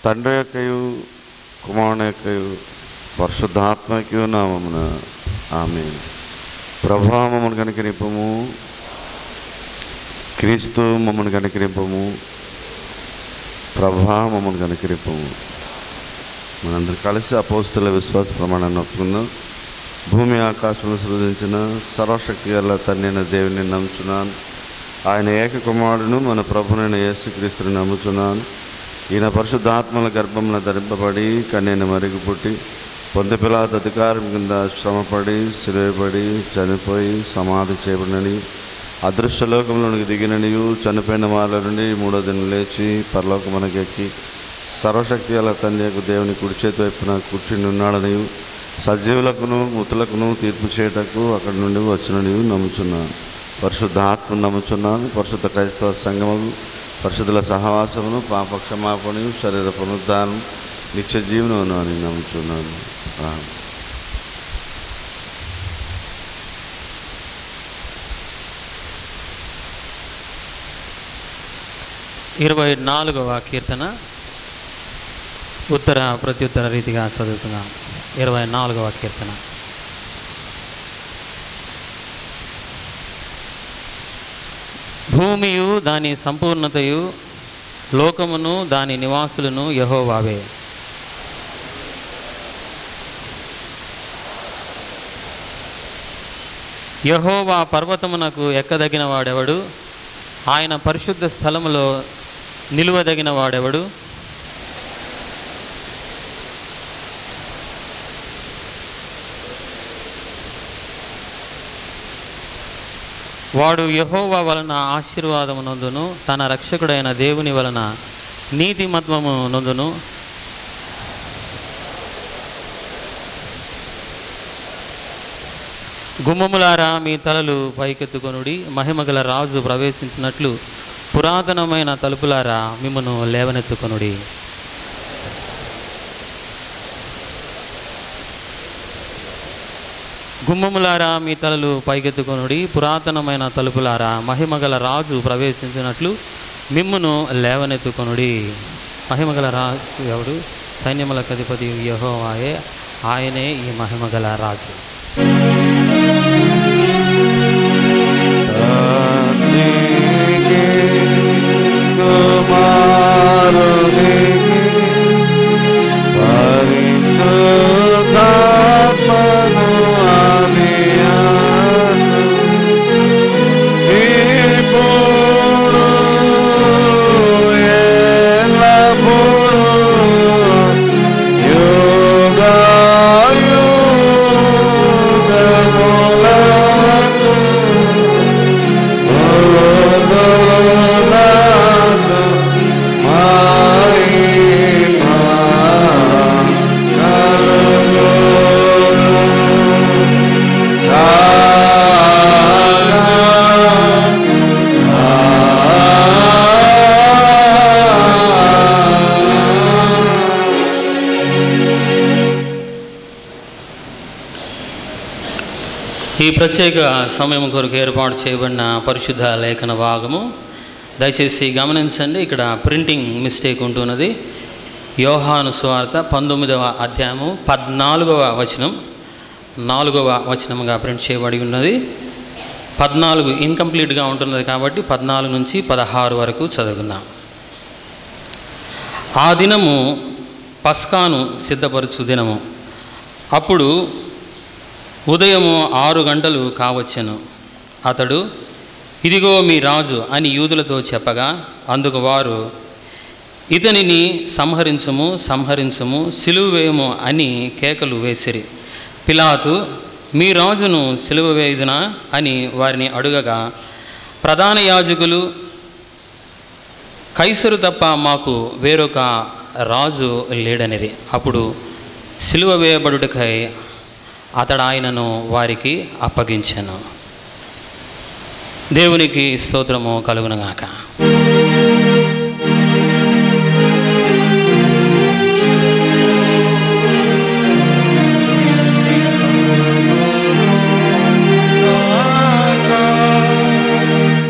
తండ్రి యొక్కయు కుమారుని యొక్కయు పరిశుద్ధాత్మకయు నామమున ఆమె ప్రభా మమ్మల్ని కనికరింపము క్రీస్తు మమ్మల్ని కనికరింపము ప్రభా మమ్మల్ని కనికరింపము మనందరం కలిసి అపోస్తుల విశ్వాస ప్రమాణాన్ని ఒప్పుకుందాం భూమి ఆకాశంలో సృజించిన సర్వశక్తి గల తండ్రిన దేవుని నమ్ముచున్నాను ఆయన ఏక కుమారుడును మన ప్రభునైన యేసుక్రీస్తుని నమ్ముచున్నాను ఈయన పరిశుద్ధాత్మల గర్భంలో ధరింపబడి కన్నీని మరిగి పుట్టి పొందపిలాత అధికారం కింద శ్రమపడి సిలువబడి చనిపోయి సమాధి చేయబడినని అదృశ్యలోకంలోనికి దిగిననియు చనిపోయిన వాళ్ళ నుండి మూడో దినం లేచి పరలోకమునకు ఎక్కి సర్వశక్తి గల తండ్రి యొక్క దేవుని కుడి చేతి వైపున కూర్చుని ఉన్నాడని సజీవులకును మృతులకును తీర్పు చేయటకు అక్కడి నుండి వచ్చినని నమ్ముచున్నాను పరిశుద్ధాత్మ నమ్ముచున్నాను పరిశుద్ధ క్రైస్తవ సంగమము పరిశుద్ధుల సహవాసమును పాప క్షమాపణను శరీర పునరుద్ధానం నిత్య జీవనమును అని నమ్ముచున్నాను ఆమేన్. ఇరవై నాలుగవ కీర్తన ఉత్తర ప్రత్యుత్తర రీతిగా చదువుతున్నాం ఇరవై నాలుగవ కీర్తన భూమియు దాని సంపూర్ణతయు లోకమును దాని నివాసులను యహోవావే యహోవా పర్వతమునకు ఎక్కదగిన వాడెవడు ఆయన పరిశుద్ధ స్థలములో నిలువదగిన వాడెవడు వాడు యహోవా వలన ఆశీర్వాదము నొందును తన రక్షకుడైన దేవుని వలన నీతిమత్వము నొందును గుమ్మములారా మీ తలలు పైకెత్తుకొనుడి మహిమగల రాజు ప్రవేశించినట్లు పురాతనమైన తలుపులారా మిమ్మను లేవనెత్తుకొనుడి గుమ్మములారా మీ తలలు పైకెత్తుకొనుడి పురాతనమైన తలుపులారా మహిమగల రాజు ప్రవేశించినట్లు మిమ్మును లేవనెత్తుకొనుడి మహిమగల రాజు ఎవడు సైన్యములకు అధిపతి యెహోవాయే ఆయనే ఈ మహిమగల రాజు తండ్రికి కుమారునికి పరిశుద్ధాత్మను ఆదియాను ఇప్పుడు ఎల్లప్పుడూ యుగయుగములకు ఈ ప్రత్యేక సమయం కొరకు ఏర్పాటు చేయబడిన పరిశుద్ధ లేఖన భాగము దయచేసి గమనించండి ఇక్కడ ప్రింటింగ్ మిస్టేక్ ఉంటున్నది యోహాను సువార్త పంతొమ్మిదవ అధ్యాయము పద్నాలుగవ వచనం నాలుగవ వచనముగా ప్రింట్ చేయబడి ఉన్నది పద్నాలుగు ఇన్కంప్లీట్గా ఉంటున్నది కాబట్టి పద్నాలుగు నుంచి పదహారు వరకు చదువుకుందాం ఆ దినము పస్కాను సిద్ధపరచు దినము అప్పుడు ఉదయము ఆరు గంటలు కావచ్చెను అతడు ఇదిగో మీ రాజు అని యూదులతో చెప్పగా అందుకు వారు ఇతనిని సంహరించుము సంహరించుము సిలువ వేయము అని కేకలు వేసిరి పిలాతు మీ రాజును సిలువ వేయుదునా అని వారిని అడుగగా ప్రధాన యాజకులు కైసరు తప్ప మాకు వేరొక రాజు లేడనిది అప్పుడు సిలువ వేయబడుటకై అతడు ఆయనను వారికి అప్పగించాను దేవునికి స్తోత్రము కలుగునగాక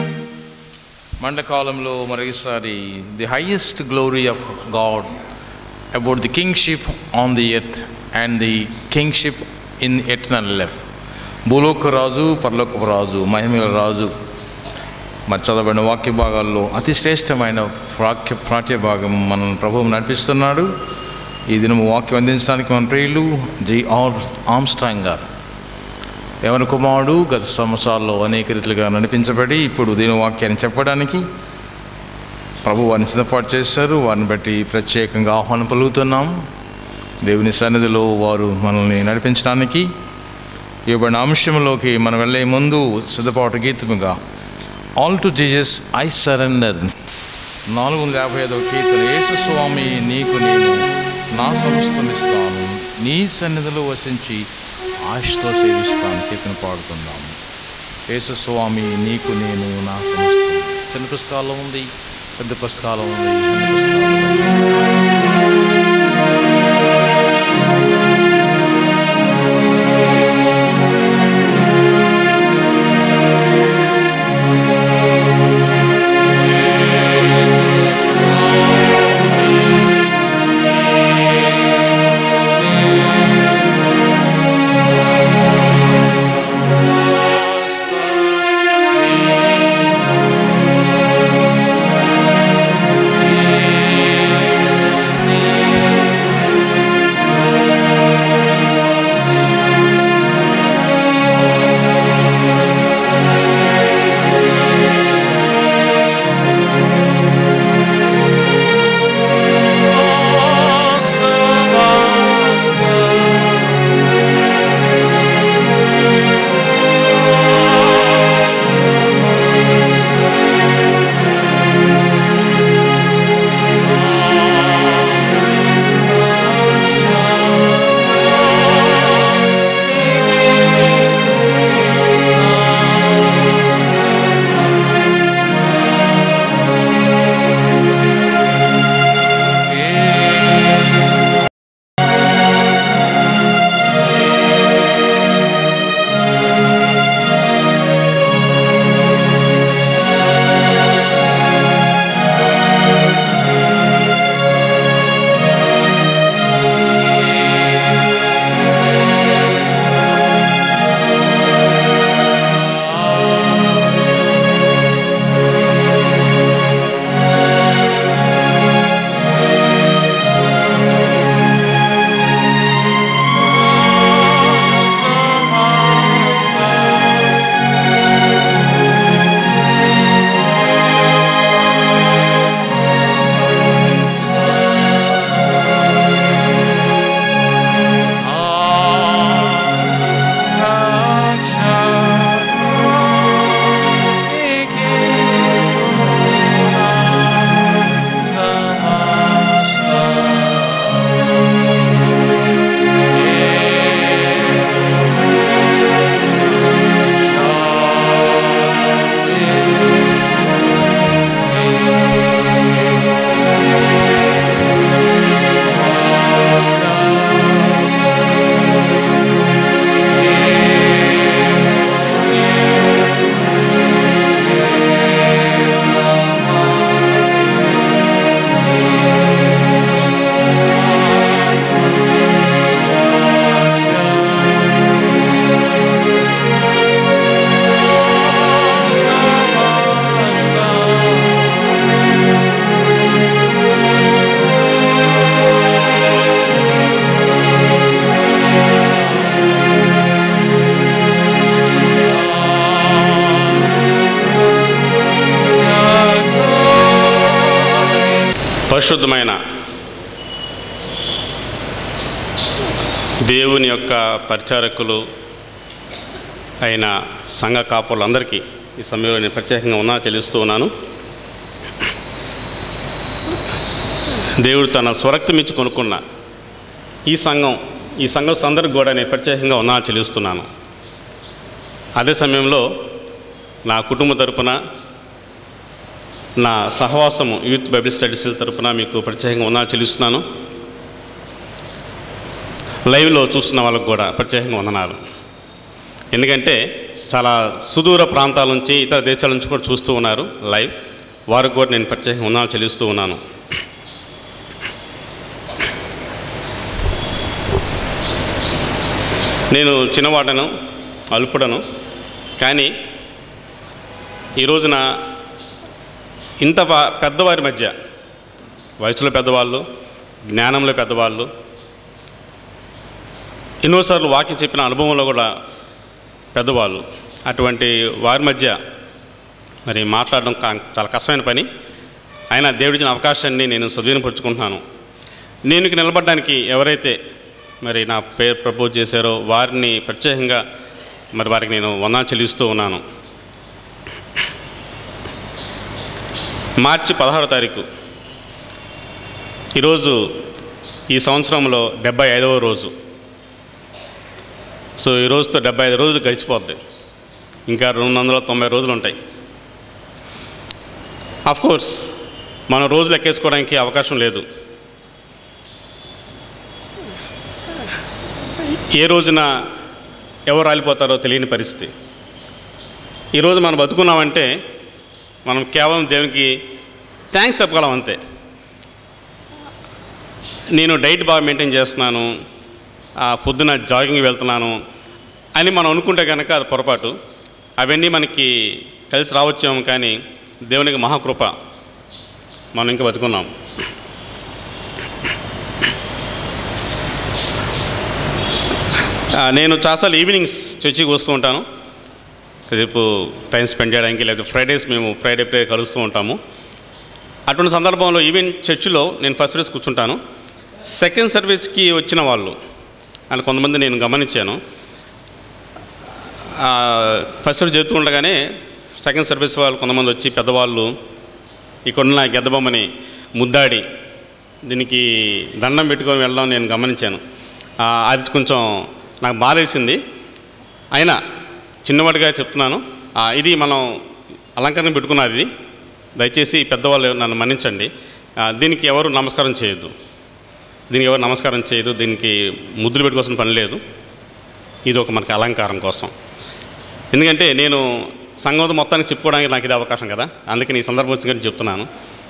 మండకాలంలో మరొకసారి the highest glory of God about the kingship on the earth and the kingship in eternal life. భూలోక రాజు పరలోక రాజు మహిమల రాజు మరి చదవబడిన వాక్య భాగాల్లో అతి శ్రేష్టమైన వాక్య పాఠ్య భాగం మన ప్రభువు నడిపిస్తున్నాడు ఈ దినం వాక్యం అందించడానికి మన ప్రియులు జి ఆర్ ఆమ్స్ట్రాంగ్ గారు యవన కుమారుడు గత సంవత్సరాల్లో అనేక రీతిలుగా నడిపించబడి ఇప్పుడు దీని వాక్యాన్ని చెప్పడానికి ప్రభు వారిని సిద్ధపాటు చేశారు వారిని బట్టి ప్రత్యేకంగా ఆహ్వానం పలుకుతున్నాం దేవుని సన్నిధిలో వారు మనల్ని నడిపించడానికి ఇవ్వబడిన అంశంలోకి మనం వెళ్ళే ముందు సిద్ధపాటు గీతముగా all to Jesus I surrender నాలుగు వందల యాభై ఐదవ కీర్తన యేసు స్వామి నీకు నేను నా సమస్తమిస్తాను నీ సన్నిధిలో వసించి ఆశతో సేవిస్తాను కీర్తన పాడుకుందాం యేసు స్వామి నీకు నేను నా సమస్తం చిన్న పుస్తకాల్లో ఉంది పెద్ద పుస్తకాలు ఉంది అన్ని పుస్తకాల్లో ఉంది. పరిశుద్ధమైన దేవుని యొక్క పరిచారకులు అయిన సంఘ కాపులందరికీ ఈ సమయంలో నేను ప్రత్యేకంగా ఉన్నా తెలుస్తూ ఉన్నాను దేవుడు తన స్వరక్తం ఇచ్చి కొనుక్కున్న ఈ సంఘం ఈ సంఘం అందరికి కూడా నేను ప్రత్యేకంగా ఉన్నా చెల్లిస్తున్నాను అదే సమయంలో నా కుటుంబ తరపున నా సహవాసము యూత్ బైబిల్ స్టడీస్ తరపున మీకు ప్రత్యేకంగా ఉన్నా చెల్లిస్తున్నాను లైవ్లో చూస్తున్న వాళ్ళకు కూడా ప్రత్యేకంగా వందనాలు ఎందుకంటే చాలా సుదూర ప్రాంతాల నుంచి ఇతర దేశాల నుంచి కూడా చూస్తూ ఉన్నారు లైవ్ వారికి కూడా నేను ప్రత్యేకంగా వందనాలు చెల్లిస్తూ ఉన్నాను నేను చిన్నవాడను అల్పుడను కానీ ఈ రోజున ఇంత వా- పెద్దవారి మధ్య వయసులో పెద్దవాళ్ళు జ్ఞానంలో పెద్దవాళ్ళు ఎన్నోసార్లు వాక్యం చెప్పిన అనుభవంలో కూడా పెద్దవాళ్ళు అటువంటి వారి మధ్య మరి మాట్లాడడం కా- చాలా కష్టమైన పని అయినా దేవుడిచ్చిన అవకాశాన్ని నేను సద్వినియోగపరుచుకుంటున్నాను నేను ఇక్కడ నిలబడడానికి ఎవరైతే మరి నా పేరు ప్రపోజ్ చేశారో వారిని ప్రత్యేకంగా మరి వారికి నేను వందనాలు చెల్లిస్తూ ఉన్నాను మార్చి పదహారో తారీఖు ఈరోజు ఈ సంవత్సరంలో డెబ్బై ఐదవ రోజు సో ఈ రోజుతో డెబ్బై ఐదు రోజులు గడిచిపోద్ది ఇంకా రెండు వందల తొంభై రోజులు ఉంటాయి అఫ్ కోర్స్ మనం రోజులు ఎక్కేసుకోవడానికి అవకాశం లేదు ఏ రోజున ఎవరు రాలిపోతారో తెలియని పరిస్థితి ఈరోజు మనం బతుకున్నామంటే మనం కేవలం దేవునికి థ్యాంక్స్ చెప్పగలం అంతే నేను డైట్ బాగా మెయింటైన్ చేస్తున్నాను ఆ, పొద్దున జాగింగ్ వెళ్తున్నాను అని మనం అనుకుంటే కనుక అది పొరపాటు అవన్నీ మనకి కలిసి రావచ్చేమో కానీ దేవునికి మహాకృప మనం ఇంకా బతుకున్నాం ఆ, నేను చాలాసార్లు ఈవినింగ్స్ చర్చికి వస్తూ ఉంటాను రేపు టైం స్పెండ్ చేయడానికి లేదా ఫ్రైడేస్ మేము ఫ్రైడే ప్రే కలుస్తూ ఉంటాము అటువంటి సందర్భంలో ఈవెన్ చర్చిలో నేను ఫస్ట్ సర్వీస్ కూర్చుంటాను సెకండ్ సర్వీస్కి వచ్చిన వాళ్ళు అని కొంతమంది నేను గమనించాను ఆ, ఫస్ట్ సర్వీస్ జరుగుతూ ఉండగానే సెకండ్ సర్వీస్ వాళ్ళు కొంతమంది వచ్చి పెద్దవాళ్ళు ఇక్కడున్న గెద్దబొమ్మని ముద్దాడి దీనికి దండం పెట్టుకొని వెళ్ళడం నేను గమనించాను ఆ, అది కొంచెం నాకు బాధేసింది అయినా చిన్నవాడిగా చెప్తున్నాను ఆ, ఇది మనం అలంకరణ పెట్టుకున్నది ఇది దయచేసి పెద్దవాళ్ళు నన్ను మన్నించండి ఆ, దీనికి ఎవరు నమస్కారం చేయొద్దు దీనికి ఎవరు నమస్కారం చేయదు దీనికి ముద్దులు పెట్టుకోవాల్సిన పని లేదు ఇది ఒక మనకి అలంకారం కోసం ఎందుకంటే నేను సంగతి మొత్తానికి చెప్పుకోవడానికి నాకు ఇది అవకాశం కదా అందుకని ఈ సందర్భం వచ్చిందని చెప్తున్నాను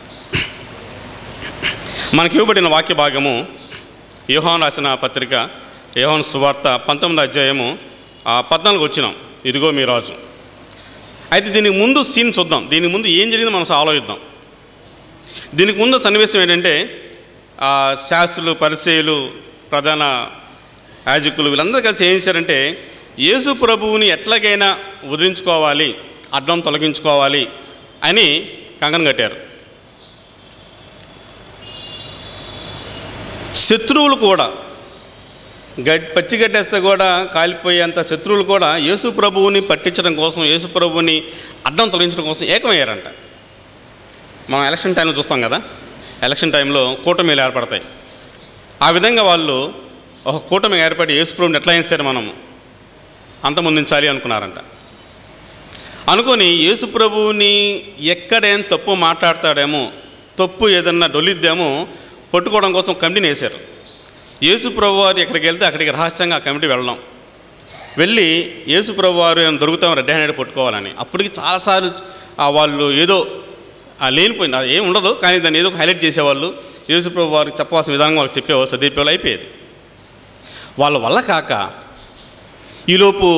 మనకి ఇవ్వబడిన వాక్య భాగము యోహాన్ రాసిన పత్రిక యోహాన్ సువార్త పంతొమ్మిది అధ్యాయము ఆ పద్నాలుగు వచ్చినాం ఇదిగో మీ రాజు అయితే దీనికి ముందు సీన్ చూద్దాం దీనికి ముందు ఏం జరిగిందో మనం ఆలోచిద్దాం దీనికి ముందు సన్నివేశం ఏంటంటే ఆ శాస్త్రులు పరిచయులు ప్రధాన యాజకులు వీళ్ళందరూ కలిసి ఏం చేశారంటే యేసు ప్రభువుని ఎట్లాగైనా వదిలించుకోవాలి అడ్డం తొలగించుకోవాలి అని కంకణం కట్టారు శత్రువులు కూడా గడ్ పచ్చి గడ్డేస్తే కూడా కాలిపోయేంత శత్రువులు కూడా యేసు ప్రభువుని పట్టించడం కోసం యేసు ప్రభువుని అడ్డం తొలగించడం కోసం ఏకమయ్యారంట మనం ఎలక్షన్ టైంలో చూస్తాం కదా ఎలక్షన్ టైంలో కూటమిలు ఏర్పడతాయి ఆ విధంగా వాళ్ళు ఒక కూటమి ఏర్పడి యేసు ప్రభుని ఎట్లా చేశారు మనం అంతమొందించాలి అనుకున్నారంట అనుకొని యేసు ప్రభువుని ఎక్కడేం తప్పు మాట్లాడతాడేమో తప్పు ఏదన్నా డొలిద్దేమో పట్టుకోవడం కోసం కమిటీని వేశారు యేసు ప్రభు వారు ఎక్కడికి వెళ్తే అక్కడికి రహస్యంగా ఆ కమిటీ వెళ్ళడం వెళ్ళి యేసు ప్రభు వారు ఏమైనా దొరుకుతాం రెడ్డి హ్యాండెడ్ పట్టుకోవాలని అప్పటికి చాలాసార్లు ఆ వాళ్ళు ఏదో ఆ లేనిపోయింది అది ఏం ఉండదు కానీ దాన్ని ఏదో ఒక హైలైట్ చేసేవాళ్ళు యేసు ప్రభు వారికి చెప్పవలసిన విధానం వాళ్ళకి చెప్పేవాళ్ళు చదివేవాళ్ళు అయిపోయేది వాళ్ళ వల్ల కాక ఈలోపు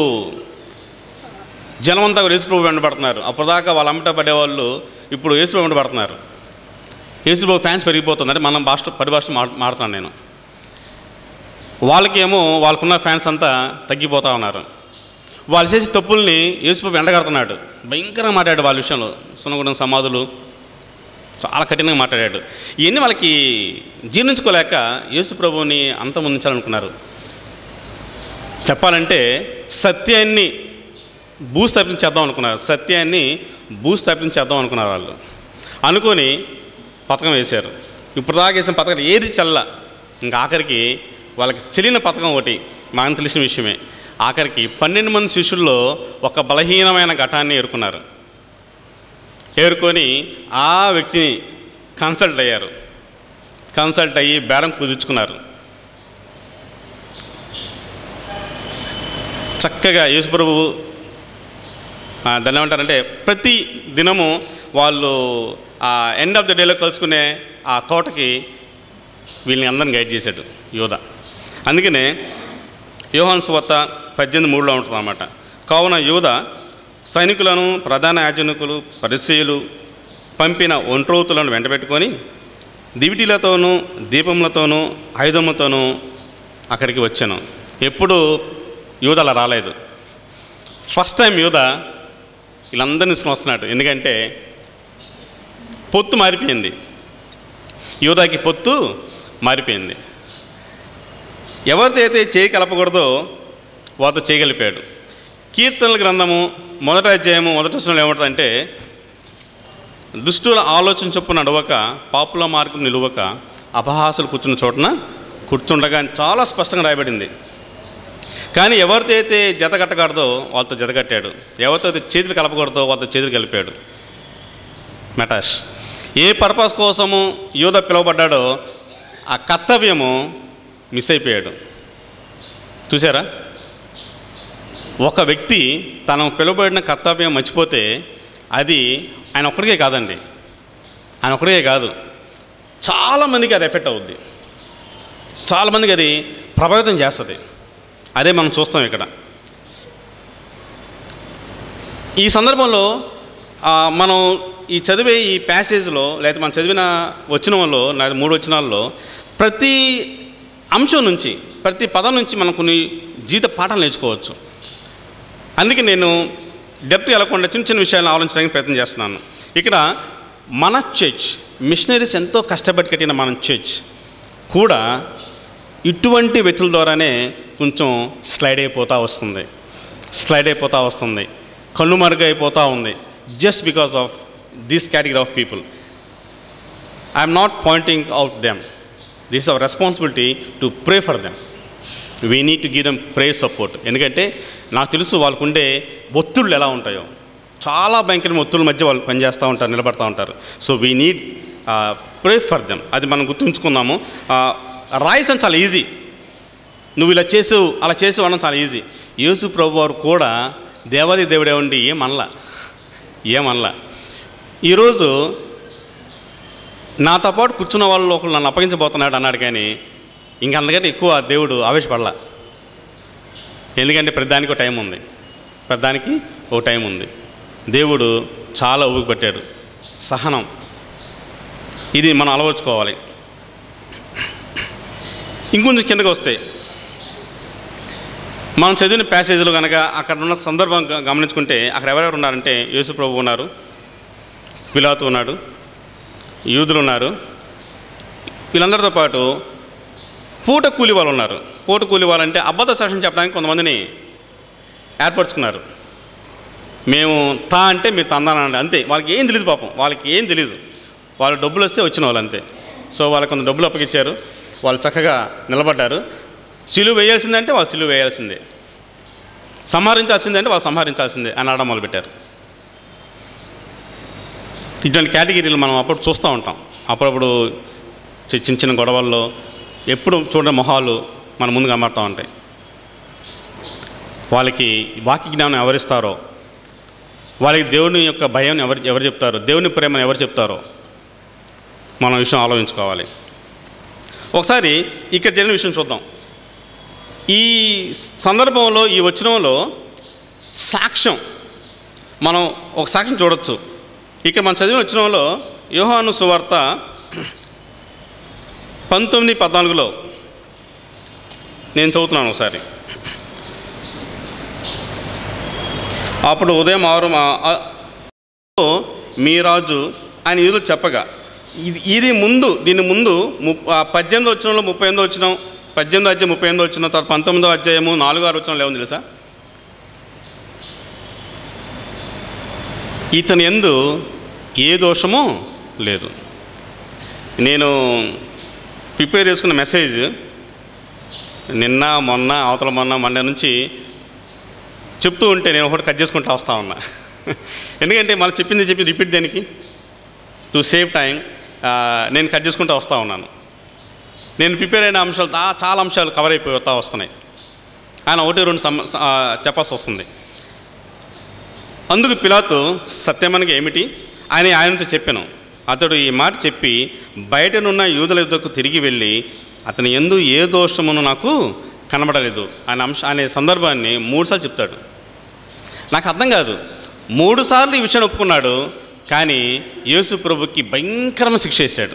జనమంతా కూడా యేసుప్రభు వెంటబడుతున్నారు అప్పటిదాకా వాళ్ళ అమ్మట పడేవాళ్ళు ఇప్పుడు యేసుప్రభు వెంటబడుతున్నారు యేసుప్రభు ఫ్యాన్స్ పెరిగిపోతున్నారు మనం భాష పడి భాష మా మాడుతున్నాను నేను వాళ్ళకేమో వాళ్ళకున్న ఫ్యాన్స్ అంతా తగ్గిపోతా ఉన్నారు వాళ్ళు చేసే తప్పుల్ని యేసుప్రభు ఎండగడుతున్నాడు భయంకరంగా మాట్లాడాడు వాళ్ళ విషయంలో సునగూడెం సమాధులు చాలా కఠినంగా మాట్లాడాడు ఇవన్నీ వాళ్ళకి జీర్ణించుకోలేక యేసుప్రభుని అంతమొందించాలనుకున్నారు చెప్పాలంటే సత్యాన్ని భూస్థాపించేద్దాం అనుకున్నారు సత్యాన్ని భూస్థాపించేద్దాం అనుకున్నారు వాళ్ళు అనుకొని పథకం వేశారు ఇప్పుడు దాకా వేసిన పథకం ఏది చల్ల ఇంకా ఆఖరికి వాళ్ళకి చెల్లిన పథకం ఒకటి మాకు తెలిసిన విషయమే ఆఖరికి పన్నెండు మంది శిష్యుల్లో ఒక బలహీనమైన ఘటాన్ని ఏరుకున్నారు ఏరుకొని ఆ వ్యక్తిని కన్సల్ట్ అయ్యారు కన్సల్ట్ అయ్యి బేరం కుదుర్చుకున్నారు చక్కగా యేసుప్రభు ఆ, దాన్ని ఏమంటారంటే ప్రతి దినము వాళ్ళు ఆ ఎండ్ ఆఫ్ ద డేలో కలుసుకునే ఆ తోటకి వీళ్ళని అందరిని గైడ్ చేశాడు యోధ అందుకనే యోహాన్ సువార్త పద్దెనిమిది మూడులో ఉంటుంది అన్నమాట కావున యూద సైనికులను ప్రధాన యాజకులు పరిచయులు పంపిన ఒంట్రోతులను వెంటబెట్టుకొని దివిటీలతోనూ దీపములతోనూ ఆయుధములతోనూ అక్కడికి వచ్చాను ఎప్పుడు యూద అలా రాలేదు ఫస్ట్ టైం యూద వీళ్ళందరినీ తీసుకుని వస్తున్నాడు ఎందుకంటే పొత్తు మారిపోయింది యూదాకి పొత్తు మారిపోయింది ఎవరితో అయితే చేయి కలపకూడదో వారితో చేయగలిపాడు కీర్తనల గ్రంథము మొదటి అధ్యాయము మొదటి వచనంలో ఏమంటుందంటే దుష్టుల ఆలోచన చొప్పున నడవక పాపుల మార్గం నిలువక అపహాసులు కూర్చున్న చోటన కూర్చుండగా అని చాలా స్పష్టంగా రాయబడింది కానీ ఎవరితో అయితే జత కట్టకూడదో వాళ్ళతో జత కట్టాడు ఎవరితో అయితే చేతులు కలపకూడదో వాళ్ళతో చేతులు కలిపాడు మెటాష్ ఏ పర్పస్ కోసము యూద పిలువబడ్డాడో ఆ కర్తవ్యము మిస్ అయిపోయాడు చూసారా ఒక వ్యక్తి తను పిలువబడిన కర్తవ్యం మర్చిపోతే అది ఆయన ఒక్కడికే కాదండి ఆయన ఒక్కడికే కాదు చాలామందికి అది ఎఫెక్ట్ అవుద్ది చాలామందికి అది ప్రభావితం చేస్తుంది అదే మనం చూస్తాం ఇక్కడ ఈ సందర్భంలో ఆ, మనం ఈ చదివే ఈ ప్యాసేజ్లో లేదా మనం చదివిన వచనంలో లేదా మూడు వచనాల్లో ప్రతి అంశం నుంచి ప్రతి పదం నుంచి మనం కొన్ని జీవిత పాఠాలు నేర్చుకోవచ్చు అందుకే నేను డెప్త్ వెళ్ళకుండా చిన్న చిన్న విషయాలను ఆలోచించడానికి ప్రయత్నం చేస్తున్నాను ఇక్కడ మన చర్చ్ మిషనరీస్ ఎంతో కష్టపడి కట్టిన మన చర్చ్ కూడా ఇటువంటి వ్యక్తుల ద్వారానే కొంచెం స్లైడ్ అయిపోతూ వస్తుంది స్లైడ్ అయిపోతూ వస్తుంది కళ్ళు మరుగైపోతూ ఉంది just because of this category of people I'm not pointing out them this our responsibility to pray for them we need to give them pray support ఎందుకంటే నాకు తెలుసు వాళ్ళకు ఉండే ఒత్తిళ్ళు ఎలా ఉంటాయో చాలా భయంకరమైన ఒత్తుల మధ్య వాళ్ళు పనిచేస్తూ ఉంటారు నిలబడతా ఉంటారు so we need pray for them అది మనం గుర్తుంచుకుందాము Uh, రాయసం చాలా ఈజీ నువ్వు ఇలా చేసావు అలా చేసావు అనడం చాలా ఈజీ యేసు ప్రభు వారు కూడా దేవాది దేవుడే ఉండి ఏమనలా ఏమనలా ఈరోజు నాతో పాటు కూర్చున్న వాళ్ళు ఒకళ్ళు నన్ను అప్పగించబోతున్నాడు అన్నాడు కానీ ఇంక అందుకంటే ఎక్కువ దేవుడు ఆవేశపడలా ఎందుకంటే ప్రతిదానికి ఒక టైం ఉంది ప్రతిదానికి ఒక టైం ఉంది దేవుడు చాలా ఊపిరి పట్టాడు సహనం ఇది మనం అలవర్చుకోవాలి ఇంకొంచెం కిందకు వస్తే మనం చదివిన ప్యాసేజీలు కనుక అక్కడ ఉన్న సందర్భం గ- గమనించుకుంటే అక్కడ ఎవరెవరు ఉన్నారంటే యేసు ప్రభు ఉన్నారు పిలాతు ఉన్నాడు యూదులు ఉన్నారు వీళ్ళందరితో పాటు పూట కూలి వాళ్ళు ఉన్నారు పూట కూలి వాళ్ళు అంటే అబద్ధ సాక్ష్యం చెప్పడానికి కొంతమందిని ఏర్పరచుకున్నారు మేము తా అంటే మీరు తందానండి అంతే వాళ్ళకి ఏం తెలియదు పాపం వాళ్ళకి ఏం తెలియదు వాళ్ళు డబ్బులు వస్తే వచ్చిన వాళ్ళు అంతే సో వాళ్ళకి కొంత డబ్బులు అప్పగించారు వాళ్ళు చక్కగా నిలబడ్డారు సిలువ వేయాల్సిందంటే వాళ్ళు సిలువ వేయాల్సిందే సంహరించాల్సిందంటే వాళ్ళు సంహరించాల్సిందే అని ఆడడం మొదలుపెట్టారు ఇటువంటి కేటగిరీలు మనం అప్పుడు చూస్తూ ఉంటాం అప్పుడప్పుడు చి- చిన్న చిన్న గొడవల్లో ఎప్పుడు చూడని మొహాలు మన ముందు కనబడుతూ ఉంటాయి వాళ్ళకి వాక్య జ్ఞానం ఎవరిస్తారో వాళ్ళకి దేవుని యొక్క భయం ఎవరు ఎవరు చెప్తారో దేవుని ప్రేమను ఎవరు చెప్తారో మనం ఈ విషయం ఆలోచించుకోవాలి ఒకసారి ఇక్కడ జరిగిన విషయం చూద్దాం ఈ సందర్భంలో ఈ వచనంలో సాక్ష్యం మనం ఒక సాక్ష్యం చూడొచ్చు ఇక్కడ మనం చదివిన వచనంలో యోహాను సువార్త పంతొమ్మిది పద్నాలుగులో నేను చదువుతున్నాను ఒకసారి అప్పుడు ఉదయం ఆరు మా- ఆ- మీ రాజు ఆయన యూదులు చెప్పగా ఇది ఇది ముందు దీని ముందు ముప్ ఆ పద్దెనిమిదో వచ్చినంలో ముప్పై ఎనిమిదో వచ్చిన పద్దెనిమిదో అధ్యాయం ముప్పై ఎనిమిదో వచ్చిన తర్వాత పంతొమ్మిదో అధ్యాయము నాలుగో ఆరు వచ్చిన లేవు తెలుసా ఇతని ఎందు ఏ దోషము లేదు నేను ప్రిపేర్ చేసుకున్న మెసేజ్ నిన్న మొన్న అవతల మొన్న మండే నుంచి చెప్తూ ఉంటే నేను ఒకటి కట్ చేసుకుంటూ వస్తా ఉన్నా ఎందుకంటే మళ్ళీ చెప్పింది చెప్పి రిపీట్ దేనికి టు సేవ్ టైం నేను కట్ చేసుకుంటూ వస్తూ ఉన్నాను నేను ప్రిపేర్ అయిన అంశాలు దా- చాలా అంశాలు కవర్ అయిపోయి వస్తూ వస్తున్నాయి ఆయన ఒకటి రెండు సమ స- ఆ, చెప్పాల్సి వస్తుంది అందుకు పిలాతు సత్యమనగా ఏమిటి అని ఆయనతో చెప్పాను అతడు ఈ మాట చెప్పి బయటనున్న యూదుల యుద్ధకు తిరిగి వెళ్ళి అతని ఎందు ఏ దోషమును నాకు కనబడలేదు అనే అంశ అనే సందర్భాన్ని మూడుసార్లు చెప్తాడు నాకు అర్థం కాదు మూడు సార్లు ఈ విషయాన్ని ఒప్పుకున్నాడు కానీ యేసు ప్రభుకి భయంకరమైన శిక్ష వేశాడు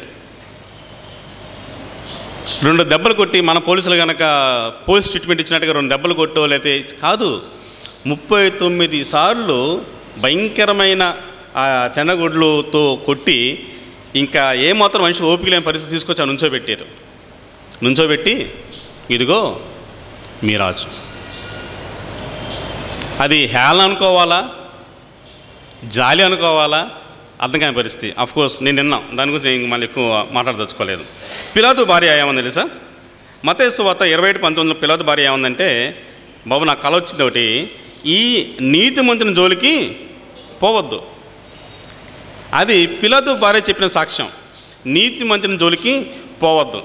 రెండు దెబ్బలు కొట్టి మన పోలీసులు కనుక పోలీస్ ట్రీట్మెంట్ ఇచ్చినట్టుగా రెండు దెబ్బలు కొట్టో లేకపోతే కాదు ముప్పై తొమ్మిది సార్లు భయంకరమైన ఆ చెన్నగొడ్లతో కొట్టి ఇంకా ఏమాత్రం మనిషి ఓపిక లేని పరిస్థితి తీసుకొచ్చి ఆ నుంచోబెట్టారు నుంచోబెట్టి ఇదిగో మీ రాజు అది హేళన అనుకోవాలా జాలి అనుకోవాలా అర్థం కాని పరిస్థితి అఫ్ కోర్స్ నేను నిన్నాం దాని గురించి నేను మళ్ళీ ఎక్కువ మాట్లాడదలుచుకోలేదు పిలాతు భార్య ఏమంది తెలుసా మతేసు వార్త ఇరవై ఏడు పంతొమ్మిదిలో పిలాతు భార్య ఏమందంటే బాబు నాకు కల వచ్చింది ఒకటి ఈ నీతి మంత్రిని జోలికి పోవద్దు అది పిలాతు భార్య చెప్పిన సాక్ష్యం నీతి మంత్రిని జోలికి పోవద్దు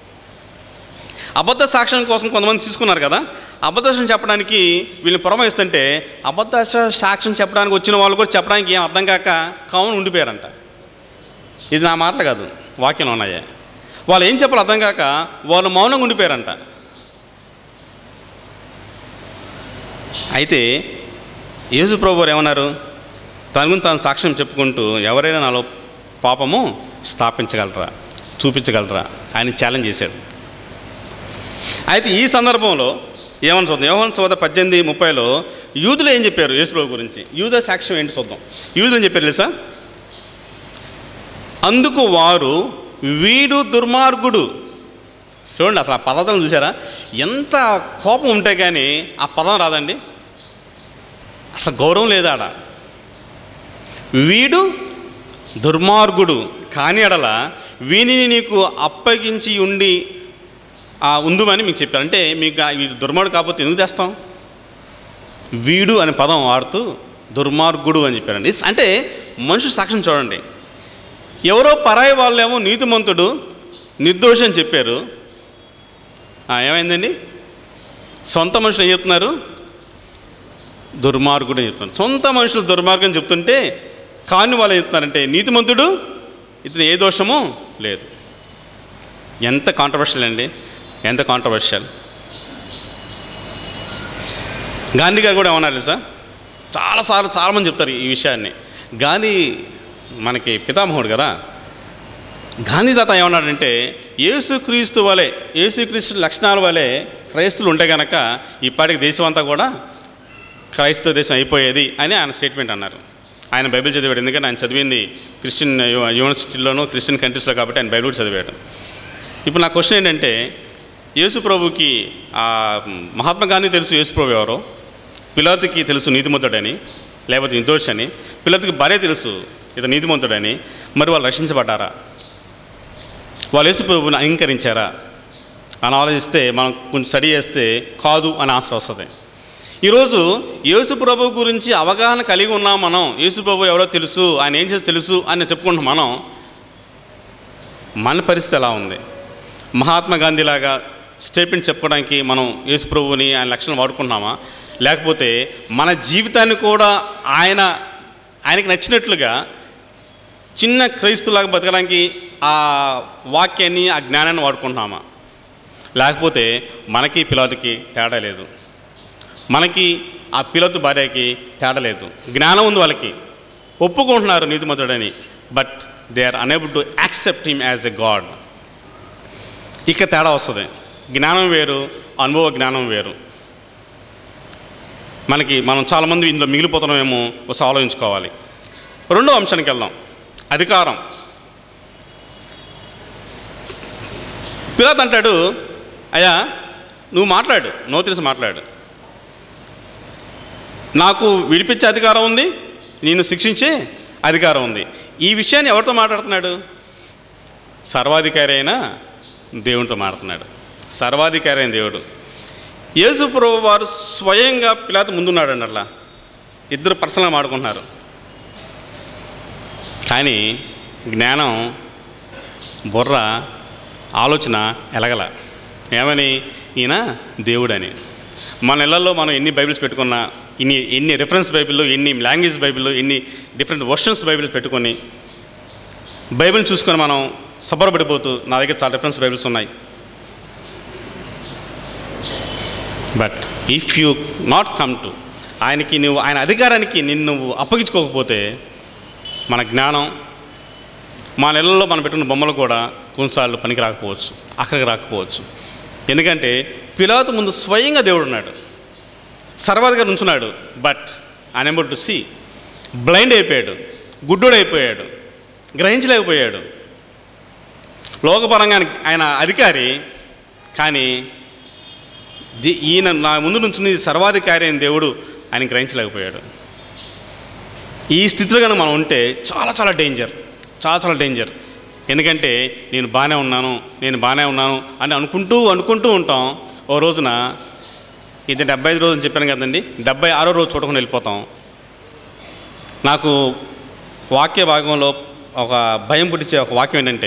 అబద్ధ సాక్ష్యం కోసం కొంతమంది తీసుకున్నారు కదా అబద్ధ సాక్ష్యం చెప్పడానికి వీళ్ళని పురమాయిస్తుంటే అబద్ధ సా- సాక్ష్యం చెప్పడానికి వచ్చిన వాళ్ళు కూడా చెప్పడానికి ఏం అర్థం కాక కామన్ ఉండిపోయారంట ఇది నా మాటలు కాదు వాక్యంలో ఉన్నాయే వాళ్ళు ఏం చెప్పాలో అర్థం కాక వాళ్ళు మౌనంగా ఉండిపోయారంట అయితే యేసు ప్రభు వారు ఏమన్నారు తన గురించి తాను సాక్ష్యం చెప్పుకుంటూ ఎవరైనా నాలో పాపము స్థాపించగలరా చూపించగలరా ఆయన ఛాలెంజ్ చేశాడు అయితే ఈ సందర్భంలో ఏమని చూద్దాం యోహన్ సోద పద్దెనిమిది ముప్పైలో యూదులు ఏం చెప్పారు యేసుప్రభు గురించి యూద సాక్ష్యం ఏంటి చూద్దాం యూదులు ఏం చెప్పారు తెలుసా అందుకు వారు వీడు దుర్మార్గుడు చూడండి అసలు ఆ పదం చూసారా ఎంత కోపం ఉంటే కానీ ఆ పదం రాదండి అసలు గౌరవం లేదా ఆడ వీడు దుర్మార్గుడు కాని ఎడల వీనిని నీకు అప్పగించి ఉండి ఆ ఉందుమని మీకు చెప్పారు అంటే మీకు ఆ- వీడు దుర్మార్గుడు కాకపోతే ఎందుకు తెస్తాం వీడు అనే పదం వాడుతూ దుర్మార్గుడు అని చెప్పారండి ఇస్- అంటే మనుషు సాక్ష్యం చూడండి ఎవరో పరాయి వాళ్ళేమో నీతిమంతుడు నిర్దోషి అని చెప్పారు ఆ, ఏమైందండి సొంత మనుషులు ఏం చెప్తున్నారు దుర్మార్గుడు అని చెప్తున్నారు సొంత మనుషులు దుర్మార్గం అని చెప్తుంటే కాని వాళ్ళు ఏం చెప్తున్నారంటే నీతిమంతుడు ఇతను ఏ దోషము లేదు ఎంత కాంట్రవర్షియల్ అండి ఎంత కాంట్రవర్షియల్ గాంధీ గారు కూడా ఏమన్నారు తెలుసా చాలాసార్లు చాలామంది చెప్తారు ఈ విషయాన్ని గాంధీ మనకి పితామహుడు కదా గాంధీ తాత ఏమన్నాడంటే యేసుక్రీస్తు వలె యేసుక్రీస్తు లక్షణాల వలె క్రైస్తువులు ఉంటే గనక ఇప్పటికి దేశం అంతా కూడా క్రైస్తవ దేశం అయిపోయేది అని ఆయన స్టేట్మెంట్ అన్నారు ఆయన బైబిల్ చదివాడు ఎందుకంటే ఆయన చదివింది క్రిస్టియన్ యు- యూనివర్సిటీలోనూ క్రిస్టియన్ కంట్రీస్లో కాబట్టి ఆయన బైబిల్ చదివాడు ఇప్పుడు నా క్వశ్చన్ ఏంటంటే యేసు ప్రభుకి ఆ, మహాత్మా గాంధీ తెలుసు యేసు ప్రభు ఎవరో పిలాతుకి తెలుసు నీతిమంతుడని లేకపోతే నిర్దోషి అని పిలాతుకి భార్య తెలుసు ఇతను నీతిమంతుడని మరి వాళ్ళు రక్షించబడ్డారా వాళ్ళు యేసు ప్రభుని అంగీకరించారా అని ఆలోచిస్తే మనం కొంచెం స్టడీ చేస్తే కాదు అని ఆన్సర్ వస్తుంది ఈరోజు యేసు ప్రభు గురించి అవగాహన కలిగి ఉన్నాం మనం యేసు ప్రభు ఎవరో తెలుసు ఆయన ఏం చేసి తెలుసు అని చెప్పుకుంటాం మనం మన పరిస్థితి ఎలా ఉంది మహాత్మా గాంధీ లాగా స్టేట్మెంట్ చెప్పుకోవడానికి మనం యేసు ప్రభువుని ఆయన లక్షణం వాడుకుంటున్నామా లేకపోతే మన జీవితాన్ని కూడా ఆయన ఆయనకి నచ్చినట్లుగా చిన్న క్రైస్తులాగా బతకడానికి ఆ వాక్యాన్ని ఆ జ్ఞానాన్ని వాడుకుంటున్నామా లేకపోతే మనకి పిల్లలకి తేడా లేదు మనకి ఆ పిల్లతు భార్యకి తేడా లేదు జ్ఞానం ఉంది వాళ్ళకి ఒప్పుకుంటున్నారు నీతిమంతుడని but they are unable to accept him as a God ఇక తేడా వస్తుంది జ్ఞానం వేరు అనుభవ జ్ఞానం వేరు మనకి మనం చాలామంది ఇందులో మిగిలిపోతున్నామేమో ఒకసారి ఆలోచించుకోవాలి రెండో అంశానికి వెళ్దాం అధికారం పిలాత్ అంటాడు అయ్యా నువ్వు మాట్లాడు నో తెలిసి మాట్లాడు నాకు విడిపించే అధికారం ఉంది నేను శిక్షించే అధికారం ఉంది ఈ విషయాన్ని ఎవరితో మాట్లాడుతున్నాడు సర్వాధికారి అయిన దేవునితో మాట్లాడుతున్నాడు సర్వాధికారి అయిన దేవుడు యేసు ప్రభు వారు స్వయంగా పిలాతు ముందున్నాడండి అట్లా ఇద్దరు పర్సనల్గా మాడుకుంటున్నారు కానీ జ్ఞానం బుర్ర ఆలోచన ఎలగల ఏమని ఈయన దేవుడని మన ఇళ్లలో మనం ఎన్ని బైబిల్స్ పెట్టుకున్నా ఇన్ని ఎన్ని రిఫరెన్స్ బైబిల్లో ఎన్ని లాంగ్వేజ్ బైబిల్లో ఎన్ని డిఫరెంట్ వర్షన్స్ బైబిల్స్ పెట్టుకొని బైబిల్ చూసుకొని మనం సబ్బరపడిపోతూ నా దగ్గర చాలా రిఫరెన్స్ బైబిల్స్ ఉన్నాయి but if you not come to ఆయనకి నువ్వు ఆయన అధికారానికి నిన్ను నువ్వు అప్పగించుకోకపోతే మన జ్ఞానం మా నెలల్లో మనం పెట్టిన బొమ్మలు కూడా కొన్నిసార్లు పనికి రాకపోవచ్చు అక్కడికి రాకపోవచ్చు ఎందుకంటే పిలాతు ముందు స్వయంగా దేవుడు ఉన్నాడు సర్వాధిగా నుంచున్నాడు but unable to see blind అయిపోయాడు గుడ్డోడు అయిపోయాడు గ్రహించలేకపోయాడు లోకపరంగా ఆయన అధికారి కానీ ది- ఈయన నా ముందు నుంచి సర్వాధికారి అయిన దేవుడు ఆయన గ్రహించలేకపోయాడు ఈ స్థితిలో కనుక మనం ఉంటే చాలా చాలా డేంజర్ చాలా చాలా డేంజర్ ఎందుకంటే నేను బాగానే ఉన్నాను నేను బాగానే ఉన్నాను అని అనుకుంటూ అనుకుంటూ ఉంటాం ఓ రోజున ఇది డెబ్బై ఐదు రోజులు చెప్పాను కదండి డెబ్బై ఆరో రోజు చూడకుండా వెళ్ళిపోతాం నాకు వాక్య భాగంలో ఒక భయం పుట్టించే ఒక వాక్యం ఏంటంటే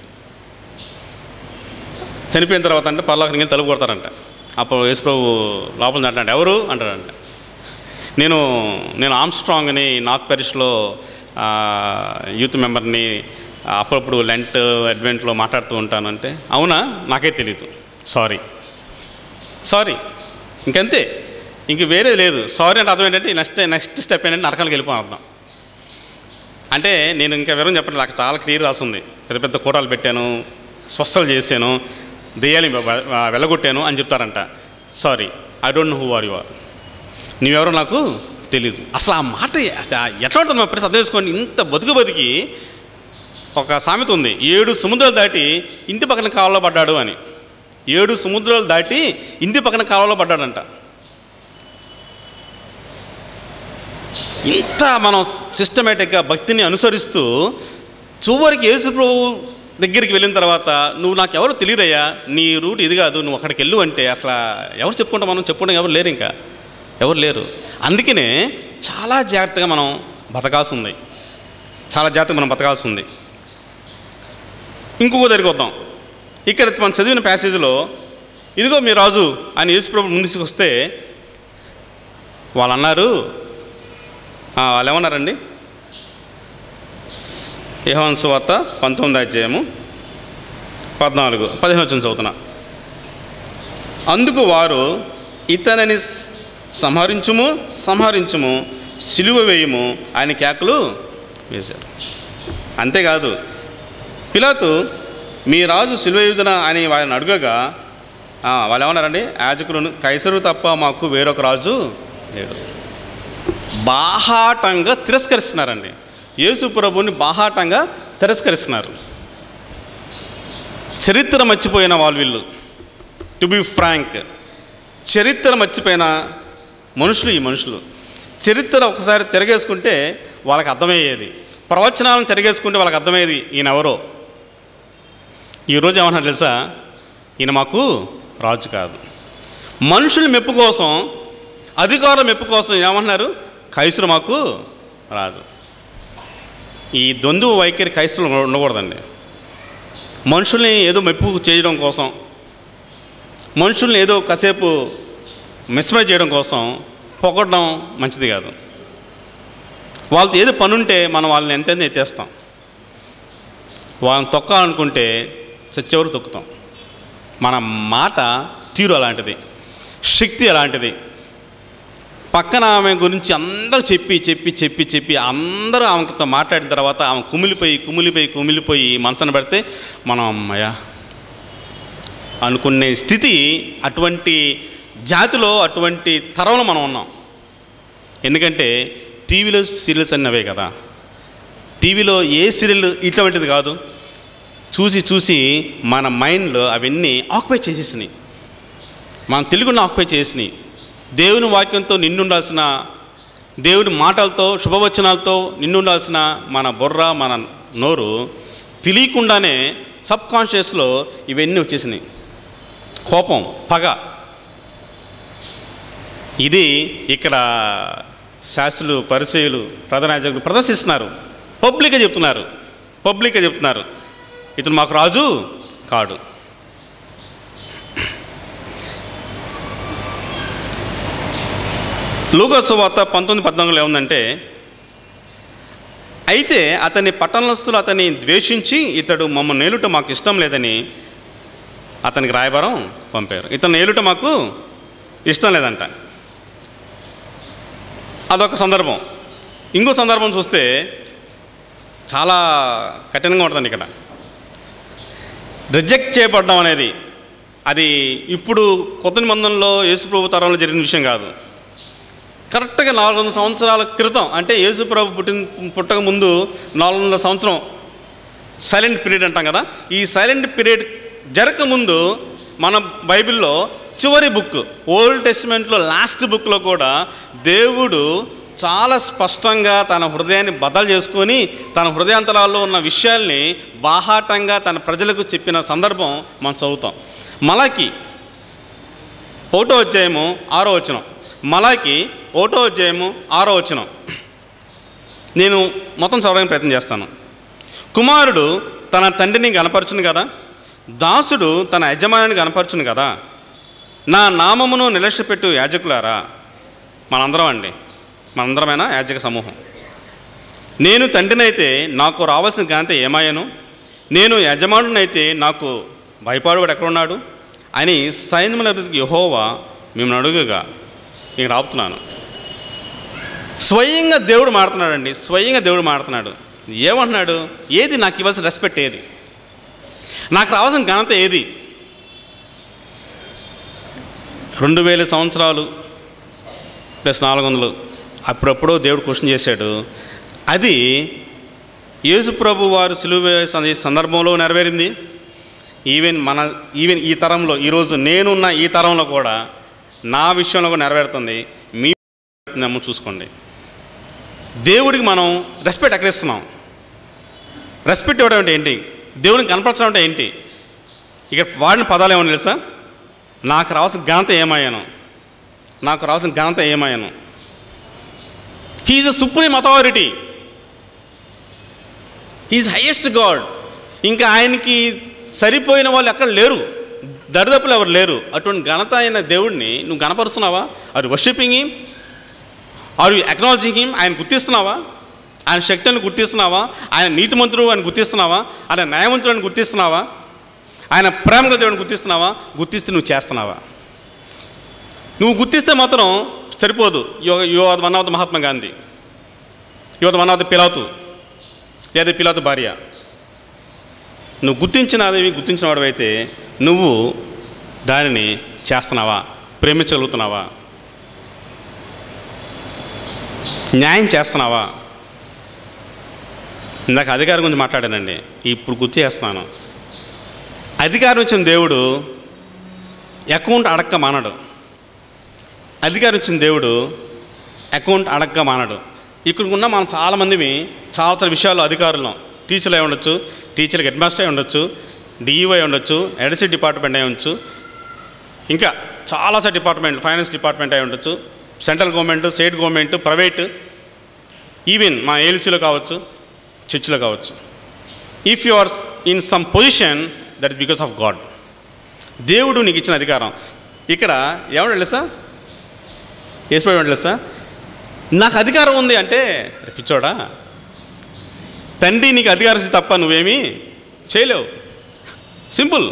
చనిపోయిన తర్వాత అంటే పర్లోకి వెళ్ళి తలుపు కొడతారంట అప్పుడు యేసుప్రభు లోపల అంటాడు ఎవరు అంటాడంట నేను నేను ఆమ్స్ట్రాంగ్ అని నార్త్ పెరిష్లో ఆ, యూత్ మెంబర్ని అప్పుడప్పుడు లెంట్ అడ్వెంట్లో మాట్లాడుతూ ఉంటాను అంటే అవునా నాకే తెలియదు సారీ సారీ ఇంకంతే ఇంక వేరే లేదు సారీ అంటే అర్థం ఏంటంటే నెక్స్ట్ నెక్స్ట్ స్టెప్ ఏంటంటే నరకాలకు వెళ్ళిపోవడం అర్థం అంటే నేను ఇంకా వివరం చెప్పండి నాకు చాలా క్లియర్ రాస్తుంది పెద్ద పెద్ద కూటాలు పెట్టాను స్వస్థలు చేశాను దెయ్యాలు వె- వె- వెళ్ళగొట్టాను అని చెప్తారంట sorry I don't know who are you are నీవెవరో నాకు తెలియదు అసలు ఆ మాట ఎ- ఎట్లా ఉంటుంది మా ప్రతి అర్థం చేసుకోండి ఇంత బతుకు బతికి ఒక సామెత ఉంది ఏడు సముద్రాలు దాటి ఇంటి పక్కన కాలంలో పడ్డాడు అని ఏడు సముద్రాలు దాటి ఇంటి పక్కన కాలంలో పడ్డాడంట ఇంత మనం సిస్టమేటిక్గా భక్తిని అనుసరిస్తూ చివరికి యేసు ప్రభు దగ్గరికి వెళ్ళిన తర్వాత నువ్వు నాకు ఎవరు తెలియదయ్యా నీ రూట్ ఇది కాదు నువ్వు అక్కడికి వెళ్ళు అంటే అసలు ఎవరు చెప్పుకుంటాం మనం చెప్పుకోవడం ఎవరు లేరు ఇంకా ఎవరు లేరు అందుకనే చాలా జాగ్రత్తగా మనం బతకాల్సి ఉంది చాలా జాగ్రత్తగా మనం బతకాల్సి ఉంది ఇంకొక దగ్గరికి వద్దాం ఇక్కడ మనం చదివిన ప్యాసేజ్లో ఇదిగో మీ రాజు అని యేసుప్రభు ముందుకు వస్తే వాళ్ళు అన్నారు ఆ, వాళ్ళు ఏమన్నారండి యోహాను సువార్త పంతొమ్మిది అధ్యాయము పద్నాలుగు పదిహేను వచ్చిన చదువుతున్నా అందుకు వారు ఇతనిని సంహరించుము సంహరించుము సిలువ వేయము ఆయన కేకలు వేశారు అంతేకాదు పిలాతు మీ రాజు సిలువేయుదన అని వారిని అడుగగా ఆ, వాళ్ళు ఏమన్నారండి యాజకులను కైసరు తప్ప మాకు వేరొక రాజు లేడు బాహాటంగా తిరస్కరిస్తున్నారండి యేసు ప్రభుని బాహాటంగా తిరస్కరిస్తున్నారు చరిత్ర మర్చిపోయిన వాళ్ళు వీళ్ళు టు బి ఫ్రాంక్ చరిత్ర మర్చిపోయిన మనుషులు ఈ మనుషులు చరిత్ర ఒకసారి తిరగేసుకుంటే వాళ్ళకి అర్థమయ్యేది ప్రవచనాలను తిరగేసుకుంటే వాళ్ళకి అర్థమయ్యేది ఈయన ఎవరో ఈరోజు ఏమన్నా తెలుసా ఈయన మాకు రాజు కాదు మనుషుల మెప్పు కోసం అధికారుల మెప్పు కోసం ఏమంటున్నారు కైసులు మాకు రాజు ఈ ద్వంద్వ వైఖరి క్రైస్తవులు ఉండ- ఉండకూడదండి మనుషుల్ని ఏదో మెప్పు చేయడం కోసం మనుషుల్ని ఏదో కాసేపు మిస్మైజ్ చేయడం కోసం పొగడడం మంచిది కాదు వాళ్ళతో ఏదో పని ఉంటే మనం వాళ్ళని ఎంతైనా ఎత్తేస్తాం వాళ్ళని తొక్కాలనుకుంటే చచ్చేవరు తొక్కుతాం మన మాట తీరు అలాంటిది శక్తి అలాంటిది పక్కన ఆమె గురించి అందరూ చెప్పి చెప్పి చెప్పి చెప్పి అందరూ ఆమెతో మాట్లాడిన తర్వాత ఆమె కుమిలిపోయి కుమిలిపోయి కుమిలిపోయి మనసున పెడితే మనం అమ్మయ్య అనుకునే స్థితి అటువంటి జాతిలో అటువంటి తరంలో మనం ఉన్నాం ఎందుకంటే టీవీలో సీరియల్స్ అన్నవే కదా టీవీలో ఏ సీరియల్ ఇటువంటిది కాదు చూసి చూసి మన మైండ్లో అవన్నీ ఆక్యుపై చేసేసినాయి మనం తెలుగుని ఆక్యుపై చేసినాయి దేవుని వాక్యంతో నిండుండాల్సిన దేవుని మాటలతో శుభవచనాలతో నిండుండాల్సిన మన బుర్ర మన నోరు తెలియకుండానే సబ్ కాన్షియస్లో ఇవన్నీ వచ్చేసినాయి కోపం పగ ఇది ఇక్కడ శాస్త్రులు పరిచయులు ప్రధానాచార్యులు ప్రదర్శిస్తున్నారు పబ్లిక్గా చెప్తున్నారు పబ్లిక్గా చెప్తున్నారు ఇతను మాకు రాజు కాడు లూకాసు వార్త పంతొమ్మిది పద్నాలుగులో ఏముందంటే అయితే అతని పట్టణస్థులు అతన్ని ద్వేషించి ఇతడు మమ్మల్ని నేలుట మాకు ఇష్టం లేదని అతనికి రాయబారం పంపారు ఇతను నేలుట మాకు ఇష్టం లేదంట అదొక సందర్భం ఇంకో సందర్భం చూస్తే చాలా కఠినంగా ఉంటుందండి ఇక్కడ రిజెక్ట్ చేయబడడం అనేది అది ఇప్పుడు కొత్త నిబంధనలో యేసుప్రభు తరంలో జరిగిన విషయం కాదు కరెక్ట్గా నాలుగు వందల సంవత్సరాల క్రితం అంటే యేసుప్రభు పుట్టిన పుట్టక ముందు నాలుగు వందల సంవత్సరం సైలెంట్ పీరియడ్ అంటాం కదా ఈ సైలెంట్ పీరియడ్ జరగక ముందు మన బైబిల్లో చివరి బుక్ ఓల్డ్ టెస్టిమెంట్లో లాస్ట్ బుక్లో కూడా దేవుడు చాలా స్పష్టంగా తన హృదయాన్ని బదలు చేసుకొని తన హృదయాంతరాల్లో ఉన్న విషయాల్ని బాహాటంగా తన ప్రజలకు చెప్పిన సందర్భం మనం చదువుతాం మలకి ఒకటో అధ్యాయము ఆరో వచనం మలాకి ఒకటో అధ్యాయము ఆరో వచనం నేను మొత్తం చదవడానికి ప్రయత్నం చేస్తాను కుమారుడు తన తండ్రిని గనపరచును కదా దాసుడు తన యజమానిని గనపరచును కదా నా నామమును నిలక్షపెట్టు యాజకులారా మనందరం అండి మనందరమైన యాజక సమూహం నేను తండ్రినైతే నాకు రావాల్సిన ఘనత ఏమాయను నేను యజమానునైతే నాకు భయపాడువాడు ఎక్కడున్నాడు అని సైన్యముల యహోవా మిమ్మల్ని అడుగుగా నేను రాపుతున్నాను స్వయంగా దేవుడు మాడుతున్నాడండి స్వయంగా దేవుడు మాడుతున్నాడు ఏమంటున్నాడు ఏది నాకు ఇవ్వాల్సిన రెస్పెక్ట్ ఏది నాకు రావాల్సిన ఘనత ఏది రెండు వేల సంవత్సరాలు ప్లస్ నాలుగు వందలు అప్పుడప్పుడో దేవుడు క్వశ్చన్ చేశాడు అది యేసు ప్రభు వారు సిలువ వేసిన సందర్భంలో నెరవేరింది ఈవెన్ మన ఈవెన్ ఈ తరంలో ఈరోజు నేనున్న ఈ తరంలో కూడా నా విషయంలో కూడా నెరవేరుతుంది మీ నమ్ము చూసుకోండి దేవుడికి మనం రెస్పెక్ట్ ఎక్కడ ఇస్తున్నాం రెస్పెక్ట్ ఇవ్వడం అంటే ఏంటి దేవుడిని కనపరచడం అంటే ఏంటి ఇక వాడిన పదాలు ఏమని తెలుసా నాకు రావాల్సిన ఘనత ఏమయ్యాను నాకు రావాల్సిన ఘనత ఏమయ్యాను he is a supreme authority he is highest God ఇంకా ఆయనకి సరిపోయిన వాళ్ళు ఎక్కడ లేరు దరిదప్పులు ఎవరు లేరు అటువంటి ఘనత అయిన దేవుడిని నువ్వు గణపరుస్తున్నావా అది worshipping him are you acknowledging him ఆయన గుర్తిస్తున్నావా ఆయన శక్తిని గుర్తిస్తున్నావా ఆయన నీతిమంతుడు అని గుర్తిస్తున్నావా ఆయన న్యాయవంతుడు అని గుర్తిస్తున్నావా ఆయన ప్రేమగల దేవుడిని గుర్తిస్తున్నావా గుర్తిస్తే నువ్వు చేస్తున్నావా నువ్వు గుర్తిస్తే మాత్రం సరిపోదు యో యో one of the Mahatma Gandhi యో వన్ ఆఫ్ ద పిలాతు లేదా పిలాతు భార్య నువ్వు గుర్తించినది గుర్తించిన వాడివైతే నువ్వు దానిని చేస్తున్నావా ప్రేమించగలుగుతున్నావా న్యాయం చేస్తున్నావా ఇందాక అధికారం గురించి మాట్లాడానండి ఇప్పుడు గుర్తు చేస్తున్నాను అధికారం ఇచ్చిన దేవుడు అకౌంట్ అడక్క మానడు అధికారం ఇచ్చిన దేవుడు అకౌంట్ అడక్క మానడు ఇక్కడ ఉన్న మనం చాలామందిమి చాలా చాలా విషయాల్లో అధికారులు టీచర్లు అయి ఉండొచ్చు టీచర్కి హెడ్ మాస్టర్ అయి ఉండొచ్చు డిఈఓ అయి ఉండొచ్చు ఎడిసి డిపార్ట్మెంట్ అయి ఉండొచ్చు ఇంకా చాలా చాలా డిపార్ట్మెంట్ ఫైనాన్స్ డిపార్ట్మెంట్ అయి ఉండొచ్చు central government state government private even మా ఏల్సీలో కావచ్చు చర్చిలో కావచ్చు if you are in some position that is because of God దేవుడు నీకు ఇచ్చిన అధికారం ఇక్కడ ఏమంటే తెలుసా వేసిపోయి తెలుసా నాకు అధికారం ఉంది అంటే "అరే పిచ్చోడా తండ్రి నీకు అధికారం ఇస్తే తప్ప నువ్వేమీ చేయలేవు సింపుల్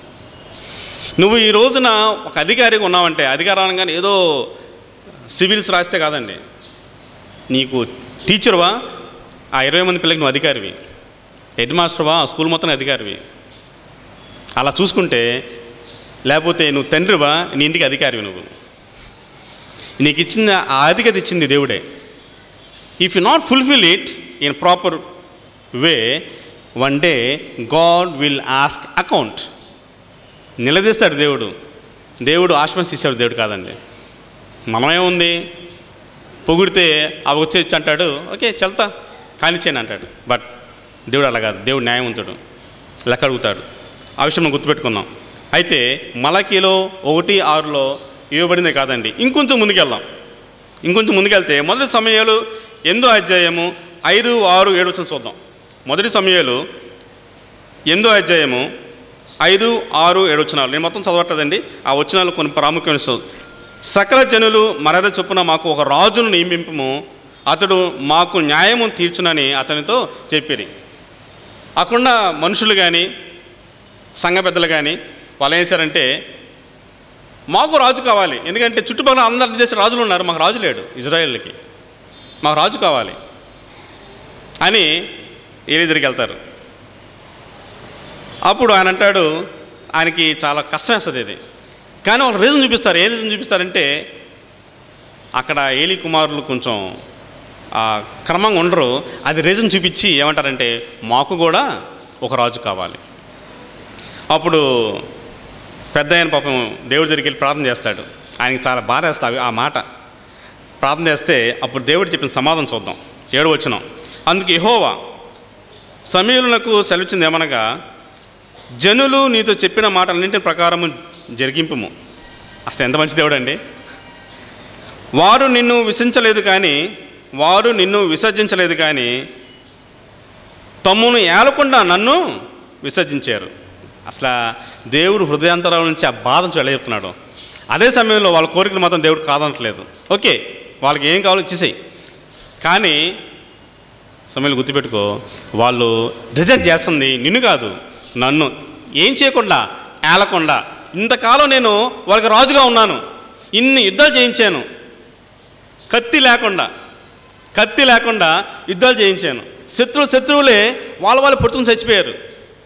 నువ్వు ఈ రోజున ఒక అధికారిగా ఉన్నావంటే అధికారం అనగానే ఏదో సివిల్స్ రాస్తే కాదండి నీకు టీచర్వా ఆ ఇరవై మంది పిల్లలకి నువ్వు అధికారివి హెడ్ మాస్టర్వా ఆ స్కూల్ మొత్తం అధికారివి అలా చూసుకుంటే లేకపోతే నువ్వు తండ్రివా నీ ఇంటికి అధికారివి నువ్వు నీకు ఇచ్చిన ఆ అధికత ఇచ్చింది దేవుడే if you not fulfil it in proper way one day God will ask account నిలదీస్తాడు దేవుడు దేవుడు ఆశ్వాసిస్తాడు దేవుడు కాదండి మనమేముంది పొగిడితే అవి వచ్చేసి అంటాడు ఓకే చెల్తా కానిచ్చేయను అంటాడు బట్ దేవుడు అలా కాదు దేవుడు న్యాయవంతుడు లెక్క అడుగుతాడు ఆ విషయం మనం గుర్తుపెట్టుకుందాం అయితే మలకీలో ఒకటి ఆరులో ఇవ్వబడిందే కాదండి ఇంకొంచెం ముందుకెళ్దాం ఇంకొంచెం ముందుకెళ్తే మొదటి సమయాలు ఎందో అధ్యాయము ఐదు ఆరు ఏడు వచ్చిన చూద్దాం మొదటి సమయాలు ఎందో అధ్యాయము ఐదు ఆరు ఏడు వచనాలు నేను మొత్తం చదవట్లేదండి ఆ వచనాలు కొన్ని ప్రాముఖ్యమైన చదువు. సకల జనులు మర్యాద చొప్పున మాకు ఒక రాజును నియమింపము అతడు మాకు న్యాయము తీర్చునని అతనితో చెప్పిరి అక్కడ మనుషులు కానీ సంఘ పెద్దలు కానీ వాళ్ళు ఏం చేశారంటే మాకు రాజు కావాలి ఎందుకంటే చుట్టుపక్కల అందరి దేశ రాజులు ఉన్నారు మాకు రాజు లేడు ఇజ్రాయేల్కి మాకు రాజు కావాలి అని ఏలి దగ్గరికి వెళ్తారు అప్పుడు ఆయన అంటాడు ఆయనకి చాలా కష్టం వేస్తుంది ఇది కానీ వాళ్ళు రీజన్ చూపిస్తారు ఏ రీజన్ చూపిస్తారంటే అక్కడ ఏలి కుమారులు కొంచెం ఆ, క్రమంగా ఉండరు అది రీజన్ చూపించి ఏమంటారంటే మాకు కూడా ఒక రాజు కావాలి అప్పుడు పెద్ద ఆయన పాపం దేవుడి దగ్గరికి వెళ్ళి ప్రార్థన చేస్తాడు ఆయనకి చాలా బాధ వేస్తుంది ఆ మాట ప్రార్థన చేస్తే అప్పుడు దేవుడు చెప్పిన సమాధానం చూద్దాం ఏడు వచ్చినాం అందుకు యెహోవా సమీరులకు సెలవిచ్చింది ఏమనగా జనులు నీతో చెప్పిన మాటలన్నింటి ప్రకారము జరిగింపుము అసలు ఎంత మంచి దేవుడు అండి వారు నిన్ను విసించలేదు కానీ వారు నిన్ను విసర్జించలేదు కానీ తమ్మును ఏలకుండా నన్ను విసర్జించారు అసలు దేవుడు హృదయాంతరాల నుంచి ఆ బాధను ఎలా చెప్తున్నాడు అదే సమయంలో వాళ్ళ కోరికలు మాత్రం దేవుడు కాదనట్లేదు ఓకే వాళ్ళకి ఏం కావాలో ఇచ్చేసేయి కానీ సమయంలో గుర్తుపెట్టుకో వాళ్ళు రిజెక్ట్ చేస్తుంది నిన్ను కాదు నన్ను ఏం చేయకుండా ఏలకుండా ఇంతకాలం నేను వాళ్ళకి రాజుగా ఉన్నాను ఇన్ని యుద్ధాలు చేయించాను కత్తి లేకుండా కత్తి లేకుండా యుద్ధాలు చేయించాను శత్రువు శత్రువులే వాళ్ళ వాళ్ళు పొడుచుకుని చచ్చిపోయారు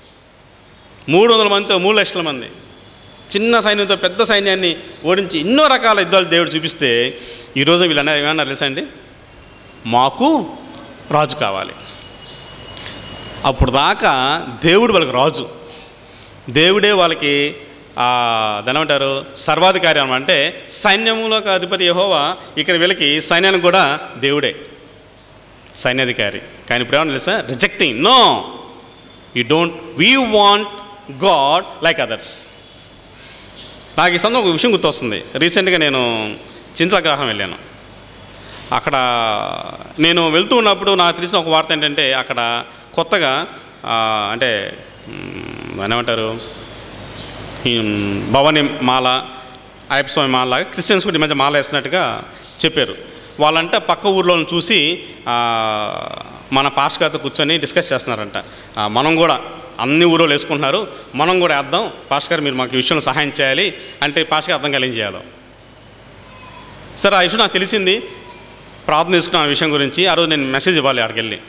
మూడు వందల మందితో మూడు లక్షల మంది చిన్న సైన్యంతో పెద్ద సైన్యాన్ని ఓడించి ఎన్నో రకాల యుద్ధాలు దేవుడు చూపిస్తే ఈరోజు వీళ్ళన్నా ఏమన్నారు తెలుసా అండి మాకు రాజు కావాలి అప్పుడు దాకా దేవుడు వాళ్ళకి రాజు దేవుడే వాళ్ళకి ఆ, దాని ఏమంటారు సర్వాధికారి అనమాట అంటే సైన్యములకు అధిపతి యహోవా ఇక్కడ వీళ్ళకి సైన్యానికి కూడా దేవుడే సైన్యాధికారి కానీ ఇప్పుడు ఏమన్నా తెలుసా rejecting no you don't we want God like others నాకు ఈ సందర్భం ఒక విషయం గుర్తొస్తుంది రీసెంట్గా నేను చింతలగ్రహం వెళ్ళాను అక్కడ నేను వెళ్తూ ఉన్నప్పుడు నాకు తెలిసిన ఒక వార్త ఏంటంటే అక్కడ కొత్తగా ఆ, అంటే మ్, దాన్ని ఏమంటారు ఈ, మ్, భవానీ మాల అయ్యప్ప స్వామి మాల లాగా క్రిస్టియన్స్ కూడా ఈ మధ్య మాల వేస్తున్నట్టుగా చెప్పారు వాళ్ళంటే పక్క ఊర్లో చూసి ఆ, మన పాస్ట్ గారితో కూర్చొని డిస్కస్ చేస్తున్నారంట ఆ, మనం కూడా అన్ని ఊరోళ్ళు వేసుకుంటున్నారు మనం కూడా వేద్దాం పాస్ట్ గారు మీరు మాకు ఈ విషయంలో సహాయం చేయాలి అంటే పాస్ట్ గారు అర్థం కలిగించేయాలి సరే ఆ విషయం నాకు తెలిసింది ప్రార్థన చేసుకున్న ఆ విషయం గురించి ఆ రోజు నేను మెసేజ్ ఇవ్వాలి అక్కడికి వెళ్ళి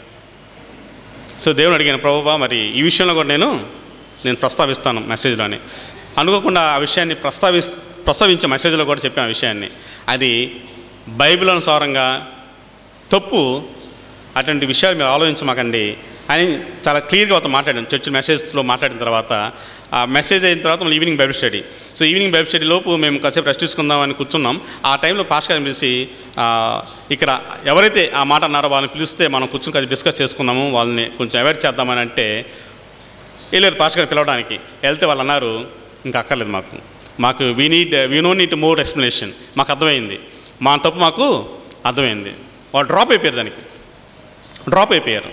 సో దేవుని అడిగాను ప్రభువా మరి ఈ విషయంలో కూడా నేను నేను ప్రస్తావిస్తాను మెసేజ్లోని అనుకోకుండా ఆ విషయాన్ని ప్రస్తావి ప్రస్తావించే మెసేజ్లో కూడా చెప్పాను ఆ విషయాన్ని అది బైబిల్ అనుసారంగా తప్పు అటువంటి విషయాలు మీరు ఆలోచించమాకండి అని చాలా క్లియర్గా అతను మాట్లాడాను చర్చ్ మెసేజ్లో మాట్లాడిన తర్వాత ఆ మెసేజ్ అయిన తర్వాత మళ్ళీ evening Bible study so evening Bible study లోపు మేము కాసేపు రెస్ట్ తీసుకుందామని కూర్చున్నాం ఆ టైంలో పాస్ గారిని పిలిచి ఆ, ఇక్కడ ఎవరైతే ఆ మాట అన్నారో వాళ్ళని పిలిస్తే మనం కూర్చుని కాసేపు డిస్కస్ చేసుకుందాము వాళ్ళని కొంచెం అవాయిడ్ చేద్దామని అంటే వెళ్ళారు పాస్ గారిని పిలవడానికి వెళ్తే వాళ్ళు అన్నారు ఇంకా అక్కర్లేదు మాకు మాకు we need we no need more explanation మాకు అర్థమైంది మా తప్పు మాకు అర్థమైంది వాళ్ళు డ్రాప్ అయిపోయారు దానికి డ్రాప్ అయిపోయారు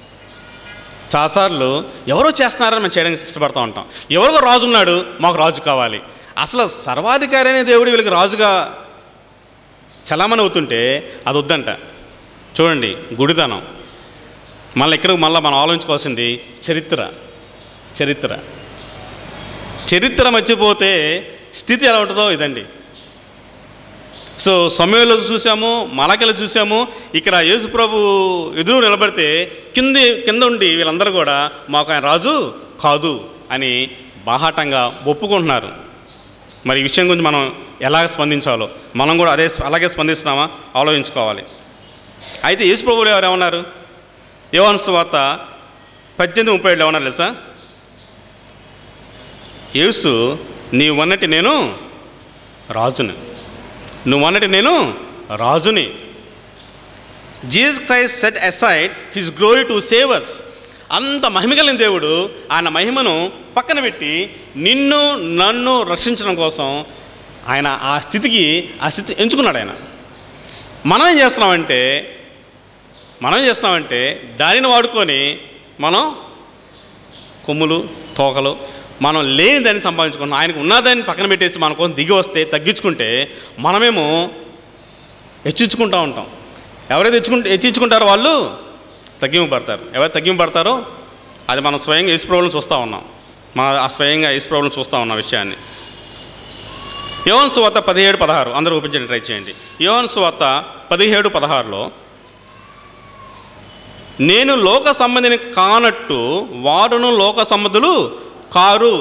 చాలాసార్లు ఎవరో చేస్తున్నారని మేము చేయడానికి ఇష్టపడతా ఉంటాం ఎవరికో రాజు ఉన్నాడు మాకు రాజు కావాలి అసలు సర్వాధికారి అనే దేవుడు వీళ్ళకి రాజుగా చలామణి అవుతుంటే అది వద్దంట చూడండి గుడితనం మళ్ళీ ఇక్కడ మళ్ళీ మనం ఆలోచించుకోవాల్సింది చరిత్ర చరిత్ర చరిత్ర మర్చిపోతే స్థితి ఎలా ఉంటుందో ఇదండి సో సమయంలో చూసాము మలకలు చూసాము ఇక్కడ యేసు ప్రభు ఎదురు నిలబడితే కింది కింద ఉండి వీళ్ళందరూ కూడా మాకు ఆయన రాజు కాదు అని బాహాటంగా ఒప్పుకుంటున్నారు మరి ఈ విషయం గురించి మనం ఎలాగ స్పందించాలో మనం కూడా అదే అలాగే స్పందిస్తున్నామా ఆలోచించుకోవాలి అయితే యేసు ప్రభువులు ఎవరు ఏమన్నారు యోహాను సువార్త పద్దెనిమిది ముప్పై ఏళ్ళు ఏమన్నారు తెలుసా యేసు నీవు అన్నట్టు నేను రాజుని నువ్వు అన్నట్టు నేను రాజుని Jesus Christ set aside his glory to savers అంత మహిమగలిగిన దేవుడు ఆయన మహిమను పక్కన పెట్టి నిన్ను నన్ను రక్షించడం కోసం ఆయన ఆ స్థితికి ఆ స్థితి ఎంచుకున్నాడు ఆయన మనం ఏం చేస్తున్నామంటే మనం ఏం చేస్తున్నామంటే దానిని వాడుకొని మనం కొమ్ములు తోకలు మనం లేని దాన్ని సంపాదించుకున్నాం ఆయనకు ఉన్నదాన్ని పక్కన పెట్టేసి మన కోసం దిగి వస్తే తగ్గించుకుంటే మనమేమో హెచ్చించుకుంటూ ఉంటాం ఎవరైతే హెచ్చుకుంటే హెచ్చించుకుంటారో వాళ్ళు తగ్గింపబడతారు ఎవరు తగ్గింపబడతారో అది మనం స్వయంగా యేసు ప్రభువులను చూస్తూ ఉన్నాం మన ఆ స్వయంగా యేసు ప్రభువులను చూస్తూ ఉన్న విషయాన్ని యోవన్ సువార్త పదిహేడు పదహారు అందరూ ఒప్పించండి ట్రై చేయండి యోవన్ సువార్త పదిహేడు పదహారులో నేను లోక సంబంధిని కానట్టు వాడును లోక సంబంధులు కారు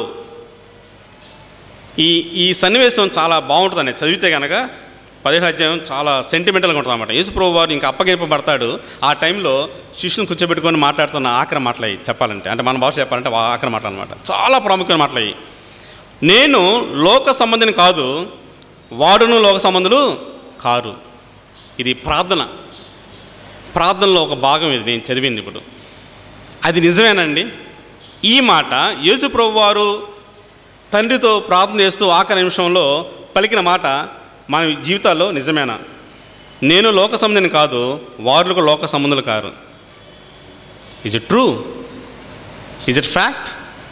ఈ ఈ సన్నివేశం చాలా బాగుంటుందండి చదివితే కనుక పదిహేడు అధ్యాయం చాలా సెంటిమెంటల్గా ఉంటుంది అనమాట యేసుప్రభు వారు ఇంకా అప్పగింపబడతాడు ఆ టైంలో శిష్యుని కూర్చోబెట్టుకొని మాట్లాడుతున్న ఆఖరి మాటలయ్యి చెప్పాలంటే అంటే మన భాష చెప్పాలంటే వా- ఆఖరి మాటలు అనమాట చాలా ప్రాముఖ్యమైన మాటలయ్యి నేను లోక సంబంధిని కాదు వాడును లోక సంబంధులు కారు ఇది ప్రార్థన ప్రార్థనలో ఒక భాగం ఇది నేను చదివింది ఇప్పుడు అది నిజమేనండి ఈ మాట యేసు ప్రభు వారు తండ్రితో ప్రార్థన చేస్తూ ఆఖరి నిమిషంలో పలికిన మాట మన జీవితాల్లో నిజమేనా నేను లోక సంబంధిని కాదు వారులకు లోక సంబంధులు కారు is it true is it fact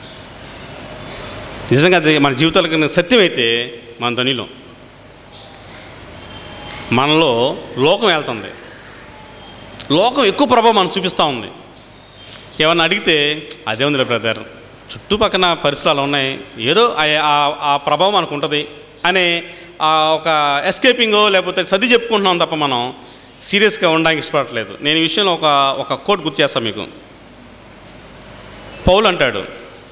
నిజంగా అది మన జీవితాలకు సత్యమైతే మన ధనిలో మనలో లోకం వెళ్తుంది లోకం ఎక్కువ ప్రభావం మనం చూపిస్తూ ఉంది ఏమన్నా అడిగితే అదే ఉందిలే బ్రదర్ చుట్టుపక్కల పరిసరాలు అలా ఉన్నాయి ఏదో ఆ- ఆ- ఆ ప్రభావం మనకు ఉంటుంది అనే ఆ ఒక ఎస్కేపింగో లేకపోతే సర్ది చెప్పుకుంటున్నాం తప్ప మనం సీరియస్గా ఉండడానికి ఇష్టపడట్లేదు నేను ఈ విషయంలో ఒక ఒక కోట్ గుర్తు చేస్తాను మీకు పౌలు అంటాడు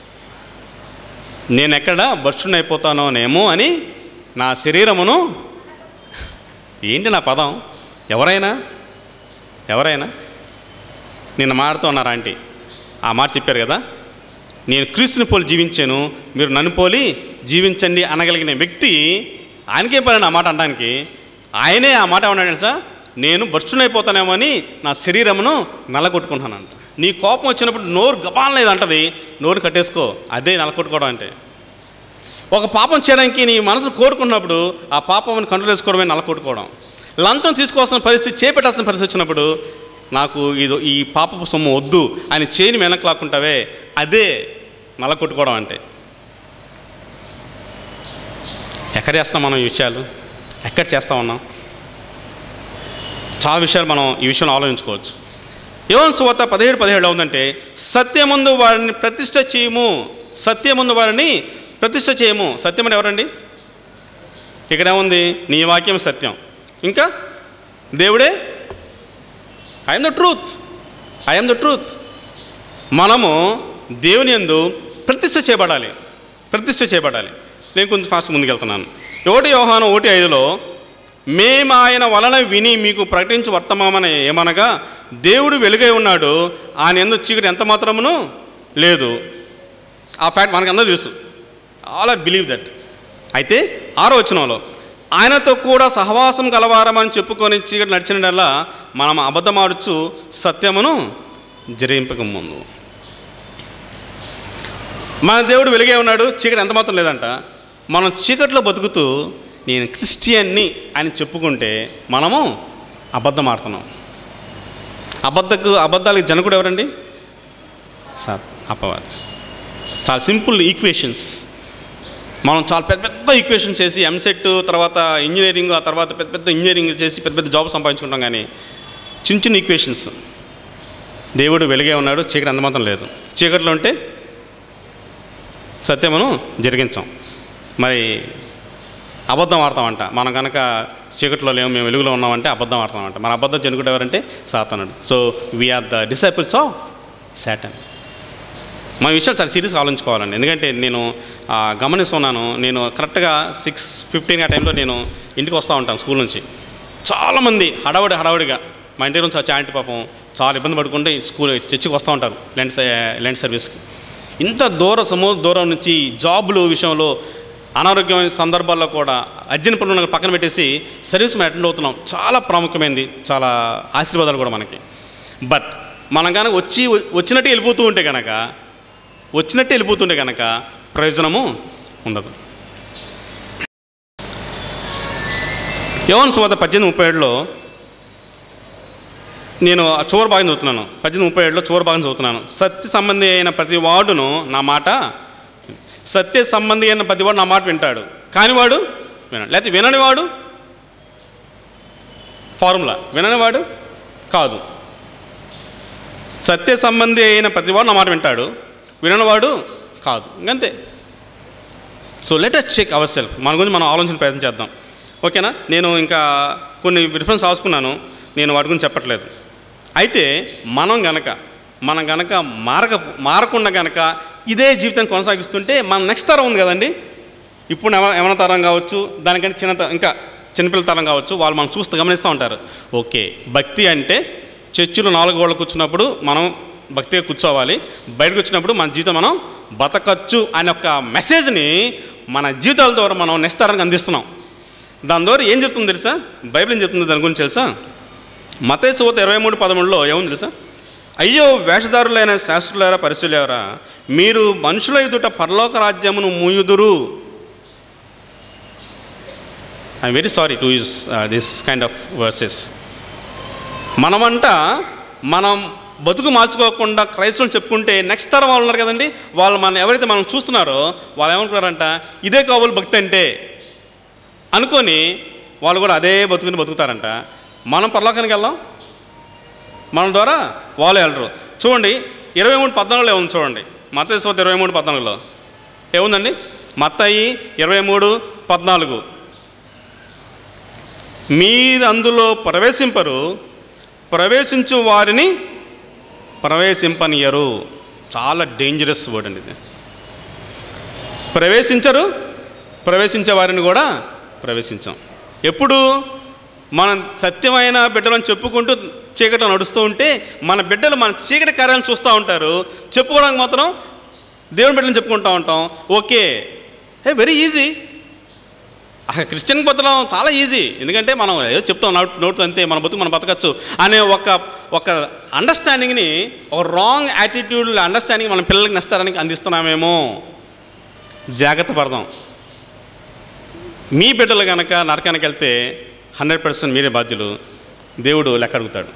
నేను ఎక్కడ భర్షుని అయిపోతానోనేమో అని నా శరీరమును ఏంటి నా పదం ఎవరైనా ఎవరైనా నిన్న మాడుతూ ఉన్నారు ఆంటీ ఆ మాట చెప్పారు కదా నేను క్రీస్తుని పోలి జీవించాను మీరు నన్ను పోలి జీవించండి అనగలిగిన వ్యక్తి ఆయనకే పని ఆ మాట అనడానికి ఆయనే ఆ మాట ఏమన్నాడు తెలుసా నేను భర్షునైపోతానేమో అని నా శరీరమును నల్లగొట్టుకుంటానంట నీ కోపం వచ్చినప్పుడు నోరు గబాలనేది అంటది నోరు కట్టేసుకో అదే నల్లకొట్టుకోవడం అంటే ఒక పాపం చేయడానికి నీ మనసు కోరుకున్నప్పుడు ఆ పాపం కంట్రోల్ చేసుకోవడమే నల్లకొట్టుకోవడం లంచం తీసుకోవాల్సిన పరిస్థితి చేపెట్టాల్సిన పరిస్థితి వచ్చినప్పుడు నాకు ఇది ఈ పాపపు సొమ్ము వద్దు అని చేయని వెనక్కి లాక్కుంటావే అదే నల్లకొట్టుకోవడం అంటే ఎక్కడ చేస్తాం మనం ఈ విషయాలు ఎక్కడ చేస్తా ఉన్నాం చాలా విషయాలు మనం ఈ విషయంలో ఆలోచించుకోవచ్చు యోన్ సువార్త పదిహేడు పదిహేడు ఉందంటే సత్యముందు వారిని ప్రతిష్ట చేయము సత్యముందు వారిని ప్రతిష్ట చేయము సత్యం అంటే ఎవరండి ఇక్కడ ఏముంది నీ వాక్యం సత్యం ఇంకా దేవుడే I'm the truth I'm the truth మనము దేవుని యందు ప్రతిష్ట చేయబడాలి ప్రతిష్ట చేయబడాలి నేను కొంచెం ఫాస్ట్ ముందుకెళ్తున్నాను ఒకటి యోహాను ఒకటి ఐదులో మేము ఆయన వలన విని మీకు ప్రకటించి వర్తమామని ఏమనగా దేవుడు వెలుగై ఉన్నాడు ఆయన ఎందు చీకటి ఎంత మాత్రమును లేదు ఆ ఫ్యాక్ట్ మనకందరూ తెలుసు ఆల్ ఆర్ బిలీవ్ దట్ అయితే ఆరో వచనంలో ఆయనతో కూడా సహవాసం గలవారమని చెప్పుకొని చీకటి నడిచినడల్లా మనం అబద్ధమాడుచు సత్యమును జరింపక ముందు మన దేవుడు వెలుగే ఉన్నాడు చీకటి ఎంత మాత్రం లేదంట మనం చీకట్లో బతుకుతూ నేను క్రిస్టియన్ని అని చెప్పుకుంటే మనము అబద్ధం ఆడుతున్నాం అబద్ధకు అబద్ధాలకు జనకుడు ఎవరండి సార్ అపవాది చాలా సింపుల్ ఈక్వేషన్స్ మనం చాలా పెద్ద పెద్ద ఈక్వేషన్స్ చేసి ఎంసెట్ తర్వాత ఇంజనీరింగ్ ఆ తర్వాత పెద్ద పెద్ద ఇంజనీరింగ్ చేసి పెద్ద పెద్ద జాబ్ సంపాదించుకుంటాం కానీ చిన్న చిన్న ఈక్వేషన్స్ దేవుడు వెలుగే ఉన్నాడు చీకటి అంత మాత్రం లేదు చీకట్లో ఉంటే సత్యమును జరిగించాం మరి అబద్ధం ఆడతామంట మనం కనుక చీకట్లో లేము మేము వెలుగులో ఉన్నామంటే అబద్ధం ఆడతామంట మన అబద్ధం జనుకుంటే ఎవరంటే సాతనుడు so we're the disciples of Satan మన విషయాలు చాలా సీరియస్గా ఆలోచించుకోవాలండి ఎందుకంటే నేను ఆ, గమనిస్తున్నాను నేను కరెక్ట్గా సిక్స్ ఫిఫ్టీన్ ఆ టైంలో నేను ఇంటికి వస్తూ ఉంటాను స్కూల్ నుంచి చాలామంది హడావుడి హడావుడిగా మా ఇంటి నుంచి వచ్చే ఆంటీ పాపం చాలా ఇబ్బంది పడుకుంటే స్కూల్ చర్చికి వస్తూ ఉంటారు ల్యాండ్ సై- ల్యాండ్ సర్వీస్కి ఇంత దూర సముద్ర దూరం నుంచి జాబులు విషయంలో అనారోగ్యమైన సందర్భాల్లో కూడా అర్జెంట్ పనులు ఉన్న పక్కన పెట్టేసి సర్వీస్ మేము అటెండ్ అవుతున్నాం చాలా ప్రాముఖ్యమైనది చాలా ఆశీర్వాదాలు కూడా మనకి బట్ మనం కనుక వచ్చి వచ్చినట్టు వెళ్ళిపోతూ ఉంటే కనుక వచ్చినట్టు వెళ్ళిపోతుంటే కనుక ప్రయోజనము ఉండదు యోన్ సువార్త పద్దెనిమిది ముప్పై ఏడులో నేను ఆ చివరి భాగం చదువుతున్నాను పద్దెనిమిది ముప్పై ఏడులో చివరి భాగం చదువుతున్నాను సత్య సంబంధి అయిన ప్రతి వాడును నా మాట సత్య సంబంధి అయిన ప్రతి వాడు నా మాట వింటాడు కానివాడు వినడు లేకపోతే విననివాడు ఫార్ములా విననివాడు కాదు సత్య సంబంధి అయిన ప్రతివాడు నా మాట వింటాడు విననివాడు కాదు ఇంకంతే so let us check our self మన గురించి మనం ఆలోచన ప్రయత్నం చేద్దాం ఓకేనా నేను ఇంకా కొన్ని రిఫరెన్స్ రాసుకున్నాను నేను వాటి గురించి చెప్పట్లేదు అయితే మనం గనక మనం గనక మారక మారకుండా గనక ఇదే జీవితం కొనసాగిస్తుంటే మన నెక్స్ట్ తరం ఉంది కదండి ఇప్పుడు ఎవ యవన తరం కావచ్చు దానికంటే చిన్న త- ఇంకా చిన్నపిల్లల తరం కావచ్చు వాళ్ళు మనం చూస్తూ గమనిస్తూ ఉంటారు ఓకే భక్తి అంటే చర్చిలో నాలుగు గోడలు కూర్చున్నప్పుడు మనం భక్తిగా కూర్చోవాలి బయటకు వచ్చినప్పుడు మన జీవితం మనం బతకచ్చు అనే ఒక మెసేజ్ని మన జీవితాల ద్వారా మనం నెక్స్ట్ తరానికి అందిస్తున్నాం దాని ద్వారా ఏం చెప్తుంది తెలుసా బైబిల్ ఏం చెప్తుంది దాని గురించి తెలుసా మతే సువత ఇరవై మూడు పదమూడులో ఏముంది తెలుసా అయ్యో వేషధారులైన శాస్త్రులారా పరిశీలేవరా మీరు మనుషుల ఎదుట పరలోక రాజ్యమును మూయుదురు I'm very sorry to use this kind of verses మనమంట మనం బతుకు మార్చుకోకుండా క్రైస్తవులు చెప్పుకుంటే నెక్స్ట్ తరం వాళ్ళు ఉన్నారు కదండి వాళ్ళు మనం ఎవరైతే మనం చూస్తున్నారో వాళ్ళు ఏమనుకున్నారంట ఇదే కాబోలు భక్తి అంటే అనుకొని వాళ్ళు కూడా అదే బతుకుని బతుకుతారంట మనం పరలోకానికి వెళ్దాం మన ద్వారా వాళ్ళు వెళ్ళరు చూడండి ఇరవై మూడు పద్నాలుగులో ఏముంది చూడండి మత ఇరవై మూడు పద్నాలుగులో ఏముందండి మత్తయి ఇరవై మూడు పద్నాలుగు మీరు అందులో ప్రవేశింపరు ప్రవేశించు వారిని ప్రవేశింపనియరు చాలా డేంజరస్ వర్డ్ అండి ఇది ప్రవేశించరు ప్రవేశించే వారిని కూడా ప్రవేశించాం ఎప్పుడు మనం సత్యమైన బిడ్డలను చెప్పుకుంటూ చీకటి నడుస్తూ ఉంటే మన బిడ్డలు మన చీకటి కార్యాలను చూస్తూ ఉంటారు చెప్పుకోవడానికి మాత్రం దేవుని బిడ్డలను చెప్పుకుంటూ ఉంటాం ఓకే ఏ వెరీ ఈజీ అసలు క్రిస్టియన్ బతకడం చాలా ఈజీ ఎందుకంటే మనం ఏదో చెప్తాం నోట్ నోట్ అంతే మన బతుకు మనం బతకచ్చు అనే ఒక ఒక అండర్స్టాండింగ్ని ఒక రాంగ్ యాటిట్యూడ్ అండర్స్టాండింగ్ మన పిల్లలకి నష్టానికి అందిస్తున్నామేమో జాగ్రత్త పడదాం మీ బిడ్డలు కనుక నరకానికి వెళ్తే హండ్రెడ్ పర్సెంట్ మీరే బాధ్యులు దేవుడు లెక్క అడుగుతాడు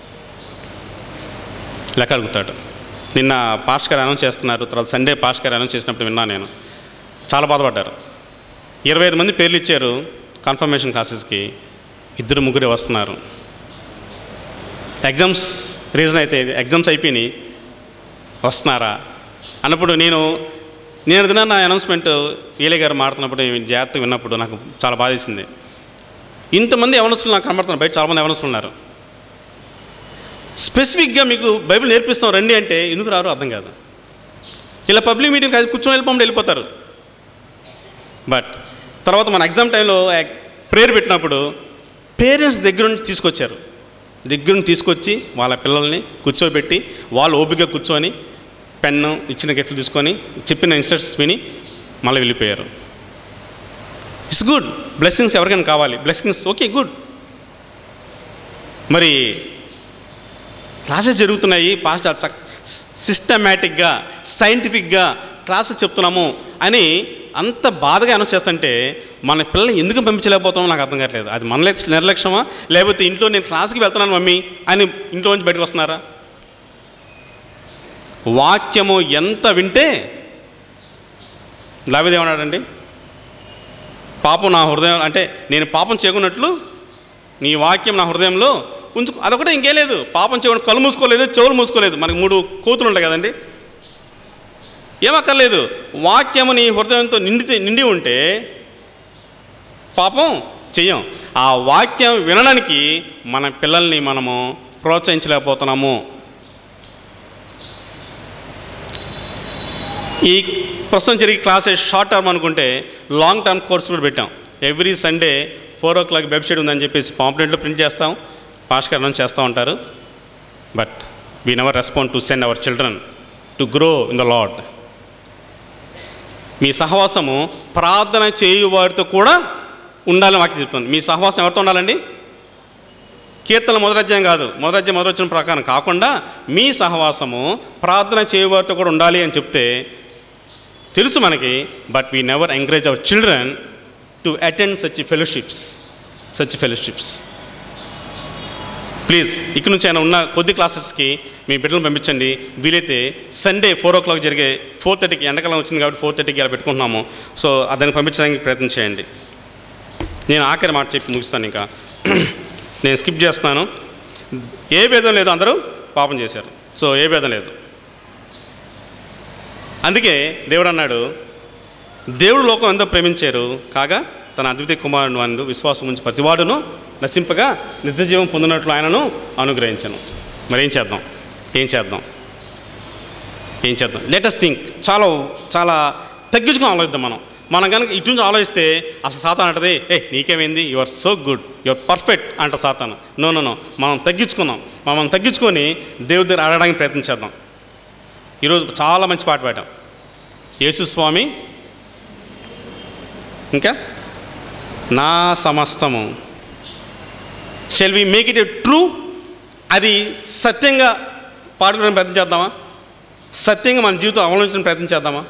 లెక్క అడుగుతాడు నిన్న పాస్కర్ అనౌన్స్ చేస్తున్నారు తర్వాత సండే పాస్కర్ అనౌన్స్ చేసినప్పుడు విన్నా నేను చాలా బాధపడ్డారు ఇరవై ఐదు మంది పేర్లు ఇచ్చారు కన్ఫర్మేషన్ క్లాసెస్కి ఇద్దరు ముగ్గురే వస్తున్నారు ఎగ్జామ్స్ రీజన్ అయితే ఎగ్జామ్స్ అయిపోయినాయి వస్తున్నారా అన్నప్పుడు నేను నేను దిన నా అనౌన్స్మెంట్ ఈలే గారు మాడుతున్నప్పుడు నేను జాగ్రత్తగా విన్నప్పుడు నాకు చాలా బాధేసింది ఇంతమంది యవనస్తులు నాకు కనబడుతున్నారు బయట చాలామంది యవనస్తులు ఉన్నారు స్పెసిఫిక్గా మీకు బైబిల్ నేర్పిస్తాం రండి అంటే ఎందుకు రారు అర్థం కాదు ఇలా పబ్లిక్ మీటింగ్ కూర్చొని వెళ్ళిపోమని వెళ్ళిపోతారు బట్ తర్వాత మన ఎగ్జామ్ టైంలో ప్రేయర్ పెట్టినప్పుడు పేరెంట్స్ దగ్గర నుంచి తీసుకొచ్చారు దగ్గర నుంచి తీసుకొచ్చి వాళ్ళ పిల్లల్ని కూర్చోబెట్టి వాళ్ళు ఓపికగా కూర్చొని పెన్ను ఇచ్చిన గెట్లు తీసుకొని చెప్పిన ఇన్స్ట్రక్షన్స్ విని మళ్ళీ వెళ్ళిపోయారు ఇట్స్ గుడ్ బ్లెస్సింగ్స్ ఎవరికైనా కావాలి బ్లెస్సింగ్స్ ఓకే గుడ్ మరి క్లాసెస్ జరుగుతున్నాయి పాస్ట్ సిస్టమేటిక్గా సైంటిఫిక్గా క్లాసులు చెప్తున్నాము అని అంత బాధగా అనౌన్స్ చేస్తుంటే మన పిల్లల్ని ఎందుకు పంపించలేకపోతామో నాకు అర్థం కావట్లేదు అది మన లక్ష నిర్లక్ష్యమా లేకపోతే ఇంట్లో నేను క్లాస్కి వెళ్తున్నాను మమ్మీ అని ఇంట్లో నుంచి బయటకు వస్తున్నారా వాక్యము ఎంత వింటే లావేదేమన్నాడండి పాపం నా హృదయం అంటే నేను పాపం చేయకున్నట్లు నీ వాక్యం నా హృదయంలో ఉంచు అదొకటే ఇంకేం లేదు పాపం చేయకుండా కళ్ళు మూసుకోలేదు చెవులు మూసుకోలేదు మనకి మూడు కోతులు ఉంటాయి కదండి ఏమక్కర్లేదు వాక్యము నీ హృదయంతో నిండి నిండి ఉంటే పాపం చెయ్యం ఆ వాక్యం వినడానికి మన పిల్లల్ని మనము ప్రోత్సహించలేకపోతున్నాము ఈ ప్రస్తుతం జరిగే క్లాసెస్ షార్ట్ టర్మ్ అనుకుంటే లాంగ్ టర్మ్ కోర్స్ కూడా పెట్టాం every Sunday four o'clock website ఉందని చెప్పేసి పాంప్లెంట్లో ప్రింట్ చేస్తాం పాష్కరణం చేస్తూ ఉంటారు but we never respond to send our children to grow in the Lord మీ సహవాసము ప్రార్థన చేయు వారితో కూడా ఉండాలని వాక్యం చెప్తుంది మీ సహవాసం ఎవరితో ఉండాలండి కీర్తన మొదలధ్యాయం కాదు మొదలధ్యాయం మొదలొచ్చిన ప్రకారం కాకుండా మీ సహవాసము ప్రార్థన చేయవారితో కూడా ఉండాలి అని చెప్తే తెలుసు మనకి but we never encourage our children to attend such fellowships such fellowships please ఇక్కడ నుంచి ఆయన ఉన్న కొద్ది క్లాసెస్కి మీ బిడ్డలను పంపించండి వీలైతే సండే ఫోర్ ఓ క్లాక్ జరిగే ఫోర్ థర్టీకి ఎండాకాలం వచ్చింది కాబట్టి ఫోర్ థర్టీకి అలా పెట్టుకుంటున్నాము సో దాన్ని పంపించడానికి ప్రయత్నం చేయండి నేను ఆఖరి మాట చెప్పి ముగిస్తాను ఇంకా నేను స్కిప్ చేస్తున్నాను ఏ భేదం లేదు అందరూ పాపం చేశారు సో ఏ భేదం లేదు అందుకే దేవుడు అన్నాడు దేవుడు లోకం ఎంతో ప్రేమించారు కాగా తన అద్వితీయ కుమారుడు అందు విశ్వాసం ఉంచి ప్రతివాడును నశింపగా నిత్యజీవం పొందినట్లు ఆయనను అనుగ్రహించను మరి ఏం చేద్దాం ఏం చేద్దాం ఏం చేద్దాం లేటెస్ట్ థింక్ చాలా చాలా తగ్గించుకుని ఆలోచిద్దాం మనం మనం కనుక ఇటు నుంచి ఆలోచిస్తే అసలు సాతాన్ అంటది ఏ నీకేమైంది you are so good you are perfect అంట సాతాను నో నో నో మనం తగ్గించుకుందాం మనం తగ్గించుకొని దేవుడి దగ్గర ఆడడానికి ప్రయత్నించేద్దాం ఈరోజు చాలా మంచి పాట పాడాం యేసు స్వామి ఇంకా నా సమస్తము shall we make it a true అది సత్యంగా పాడుకోవడానికి ప్రయత్నం చేద్దామా సత్యంగా మన జీవితం అవలంబించడానికి ప్రయత్నం చేద్దామా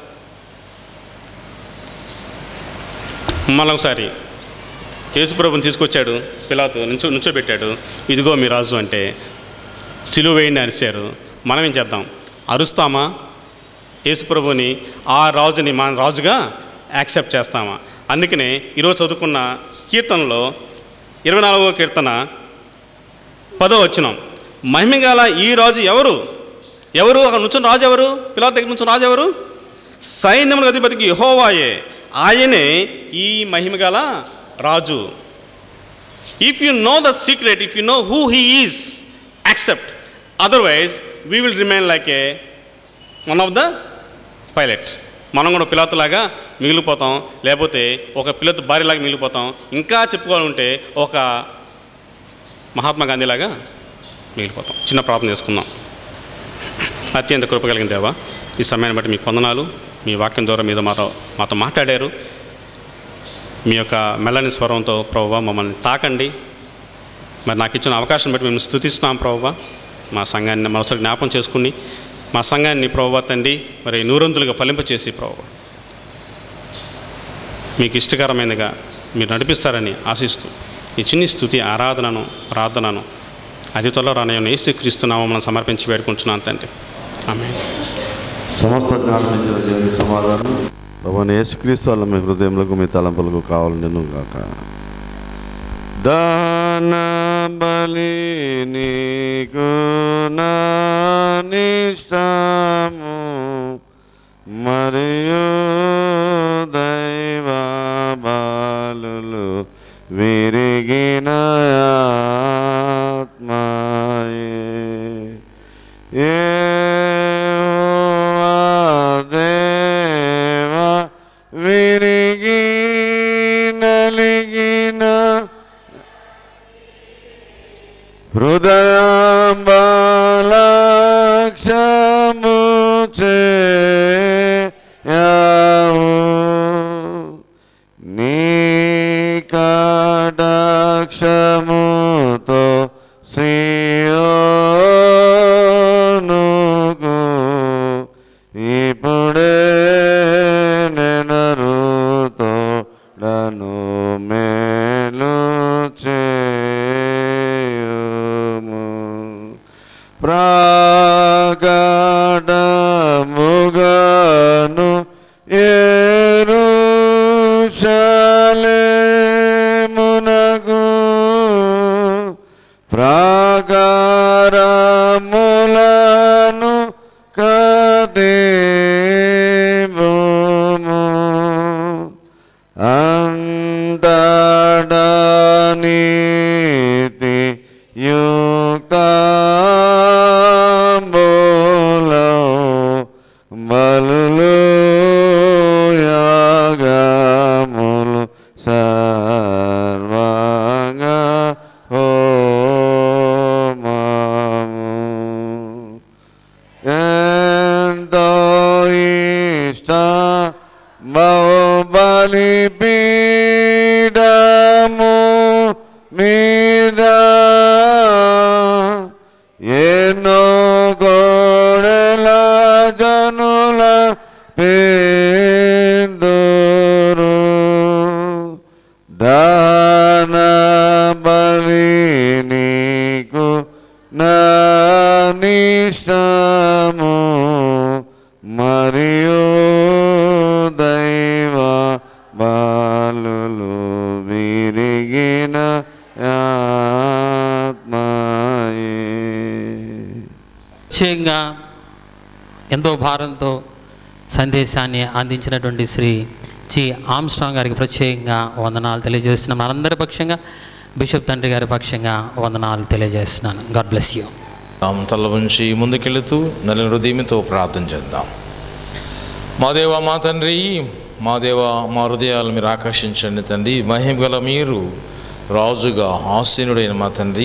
మళ్ళొకసారి యేసుప్రభుని తీసుకొచ్చాడు పిలాతు నుంచో నుంచోబెట్టాడు ఇదిగో మీ రాజు అంటే సిలువ వేయండి అరిశారు మనం ఏం చేద్దాం అరుస్తామా యేసుప్రభుని ఆ రాజుని మన రాజుగా యాక్సెప్ట్ చేస్తామా అందుకనే ఈరోజు చదువుకున్న కీర్తనలో ఇరవై నాలుగవ కీర్తన పదో వచ్చినాం మహిమగల ఈ రాజు ఎవరు ఎవరు అక్కడ నుంచున్న రాజు ఎవరు పిల్లల దగ్గర నుంచి రాజు ఎవరు సైన్యముల అధిపతికి యహోవాయే ఆయనే ఈ మహిమగల రాజు if you know the secret if you know who he is accept otherwise we will remain like a one of the pilot మనం కూడా పిల్లతులాగా మిగిలిపోతాం లేకపోతే ఒక పిల్లతు భార్యలాగా మిగిలిపోతాం ఇంకా చెప్పుకోవాలంటే ఒక మహాత్మా గాంధీలాగా మిగిలిపోతాం చిన్న ప్రార్థన చేసుకుందాం అత్యంత కృప కలిగిన దేవా ఈ సమయాన్ని బట్టి మీకు వందనాలు మీ వాక్యం ద్వారా మీద మాతో మాతో మాట్లాడారు మీ యొక్క మెల్లని స్వరంతో ప్రభువ మమ్మల్ని తాకండి మరి నాకు ఇచ్చిన అవకాశం బట్టి మేము స్థుతిస్తున్నాం ప్రభువ మా సంఘాన్ని మరోసారి జ్ఞాపం చేసుకుని మా సంఘాన్ని ప్రభువ తండ్రి మరి నూరంతులుగా ఫలింపచేసి ప్రభువ మీకు ఇష్టకరమైనదిగా మీరు నడిపిస్తారని ఆశిస్తూ ఈ చిన్ని స్థుతి ఆరాధనను ప్రార్థనను అతి త్వరలో రానయ్య ఏసు క్రీస్తునామం సమర్పించి వేడుకుంటున్నాను తండ్రి ఆమె సమస్త జ్ఞానం ఇచ్చిన దేవుని సమాధానం ప్రభు యేసుక్రీస్తు వల్ల మీ హృదయములకు మీ తలంపులకు కావాలని గాక దాన బలి నీకు నా నిష్టము మరియు దైవ బాలులు విరిగిన ఆత్మాయే ఏవా దేవా విరిగి నలిగిన హృదయాంబాలక్షము చేయవు నీ కటాక్షముతో సియోనుకు ఇప్పుడే నెనరుతో డను మేలు చేయుము ప్రాగడముగను ఎరుషలేమునకు ప్రాకారములను కదేవుము అంతడనీతి యుక్తాంబులో బలులు యాగములు సర్వంగా హోమము ఎంతో ఇష్ట బలి పీడము మీద ఎన్నో గోడల జనుల పేదరు దాన బలి నీకు నా నిష్టము మరియు దైవ బాలులు విరిగిన ఆత్మాయే ప్రత్యేకంగా ఎంతో భారంతో సందేశాన్ని అందించినటువంటి శ్రీ జి ఆమ్స్ట్రాంగ్ గారికి ప్రత్యేకంగా వందనాలు తెలియజేస్తున్నాం మనందరి పక్షంగా బిషప్ తండ్రి గారి పక్షంగా వందనాలు తెలియజేస్తున్నాను గాడ్ బ్లెస్ యూ తాము తల ఉంచి ముందుకెళుతూ నల్లని హృదయంతో ప్రార్థన చేద్దాం మా దేవ మా తండ్రి మా దేవ మా హృదయాలు మీరు ఆకర్షించండి తండ్రి మహిమ గల మీరు రాజుగా ఆసీనుడైన మా తండ్రి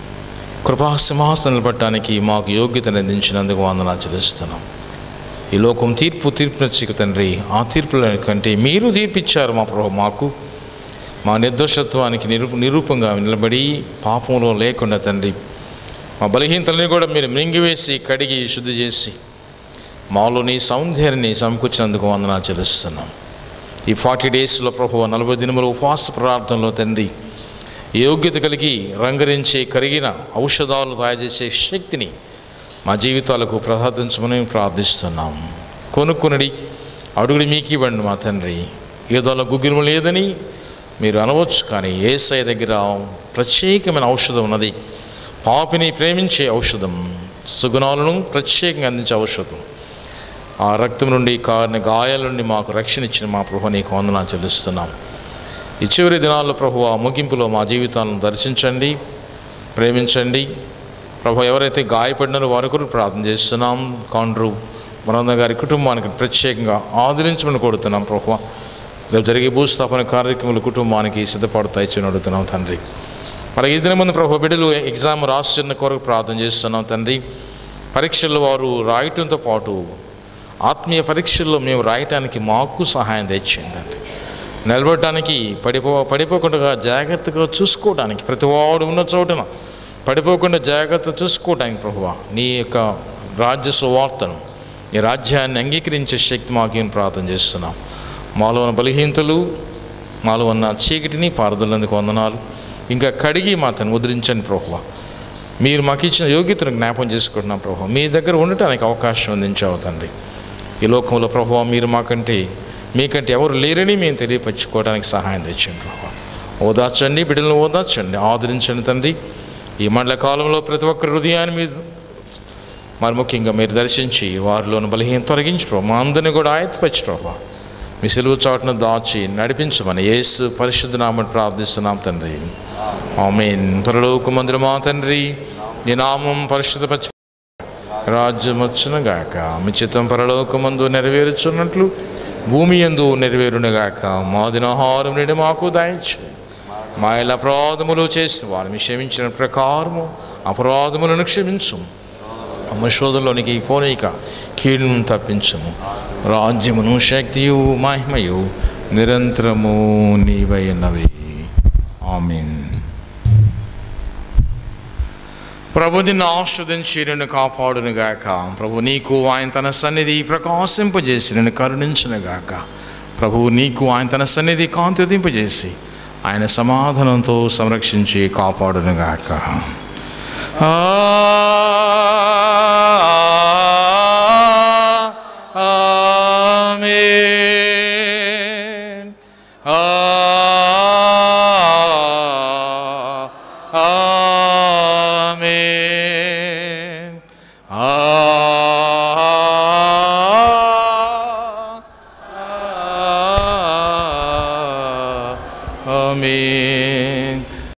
కృపా సింహాసనం నిలబట్టడానికి మాకు యోగ్యతను అందించినందుకు వందనాలు చెల్లిస్తున్నాం ఈ లోకం తీర్పు తీర్పునచ్చిక తండ్రి ఆ తీర్పుల కంటే మీరు తీర్పిచ్చారు మా ప్రభు మాకు మా నిర్దోషత్వానికి నిరూప నిరూపంగా నిలబడి పాపంలో లేకుండా తండ్రి మా బలహీనతల్ని కూడా మీరు మింగివేసి కడిగి శుద్ధి చేసి మాలో నీ సౌందర్యాన్ని సమకూర్చినందుకు వందనాలు చెల్లిస్తున్నాం ఈ ఫార్టీ డేస్లో ప్రభు నలభై దినముల ఉపవాస ప్రార్థనలో తండ్రి యోగ్యత కలిగి రంగరించి కరిగిన ఔషధాలు తయారు చేసే శక్తిని మా జీవితాలకు ప్రసాదించమని ప్రార్థిస్తున్నాం కొనుక్కునడి అడుగుడి మీకు ఇవ్వండి మా తండ్రి ఏదో గుగ్గిరము లేదని మీరు అనవచ్చు కానీ ఏసఐ దగ్గర ప్రత్యేకమైన ఔషధం ఉన్నది పాపిని ప్రేమించే ఔషధం సుగుణాలను ప్రత్యేకంగా అందించే ఔషధం ఆ రక్తం నుండి కారిన గాయాల నుండి మాకు రక్షణ ఇచ్చిన మా ప్రభు నీకు వందనాలు చెల్లిస్తున్నాం ఈ చివరి దినాల్లో ప్రభు ఆ ముగింపులో మా జీవితాలను దర్శించండి ప్రేమించండి ప్రభు ఎవరైతే గాయపడినారో వారి కొరకు ప్రార్థన చేస్తున్నాం కాండ్రు మనంద గారి కుటుంబానికి ప్రత్యేకంగా ఆదరించమని కోరుతున్నాం ప్రభు రేపు జరిగే భూస్థాపన కార్యక్రమాలు కుటుంబానికి సిద్ధపడతాయి అని అడుగుతున్నాం తండ్రి మరి ఈ దినం ముందు ప్రభు బిడ్డలు ఎగ్జామ్ రాస్తున్న కొరకు ప్రార్థన చేస్తున్నాం తండ్రి పరీక్షల్లో వారు రాయటంతో పాటు ఆత్మీయ పరీక్షల్లో మేము రాయటానికి మాకు సహాయం తెచ్చింది తండ్రి నిలబడటానికి పడిపో పడిపోకుండా జాగ్రత్తగా చూసుకోవడానికి ప్రతి వాడు ఉన్న చోటున పడిపోకుండా జాగ్రత్త చూసుకోవడానికి ప్రభువా నీ యొక్క రాజ్య సువార్తను ఈ రాజ్యాన్ని అంగీకరించే శక్తి మాకు ఏం ప్రార్థన చేస్తున్నాం మాలో ఉన్న బలహీనతలు మాలో ఉన్న చీకటిని పారదలందుకు వందనాలు ఇంకా కడిగి మాతను ముద్రించండి ప్రభువా మీరు మాకు ఇచ్చిన యోగ్యతను జ్ఞాపం చేసుకుంటున్నాం ప్రభు మీ దగ్గర ఉండటానికి అవకాశం అందించావు తండ్రి ఈ లోకంలో ప్రభు మీరు మాకంటే మీకంటే ఎవరు లేరని మేము తెలియపరచుకోవడానికి సహాయం తెచ్చండి ప్రభు ఓదార్చండి బిడ్డలను ఓదార్చండి ఆదరించండి తండ్రి ఈ మండల కాలంలో ప్రతి ఒక్కరి హృదయాన్ని మీద మరి ముఖ్యంగా మీరు దర్శించి వారిలోని బలహీన తొలగించి ప్రభు మా అందరినీ కూడా ఆయత్తపరిచి ప్రభు మీ సెలవు చాటును దాచి నడిపించమని యేసు పరిశుద్ధ నామని ప్రార్థిస్తున్నాం తండ్రి ఆమెన్ పరలోక మందిర మా తండ్రి నీ నామం పరిశుద్ధపరచ రాజ్యం వచ్చునుగాక మీ చిత్తం పరలోకమందు నెరవేరుచున్నట్లు భూమి ఎందు నెరవేరునుగాక మా దినహారం నేడు మాకు దాయించు మా ఇలా అపరాధములు చేసిన వారిని క్షమించిన ప్రకారము అపరాధములను క్షమించు అమ్మ శోధంలోనికి పోనీక కీడును తప్పించము రాజ్యమును శక్తియు మహిమయు నిరంతరము నీవైనవి ఆమెన్ ప్రభు నిన్ను ఆశ్రదించి నిన్ను కాపాడునుగాక ప్రభు నీకు ఆయన తన సన్నిధి ప్రకాశింపజేసి నిన్ను కరుణించునుగాక ప్రభు నీకు ఆయన తన సన్నిధి కాంతిదింపజేసి ఆయన సమాధానంతో సంరక్షించి కాపాడునుగాక ఆమేన్ ఆమేన్ ఆమేన్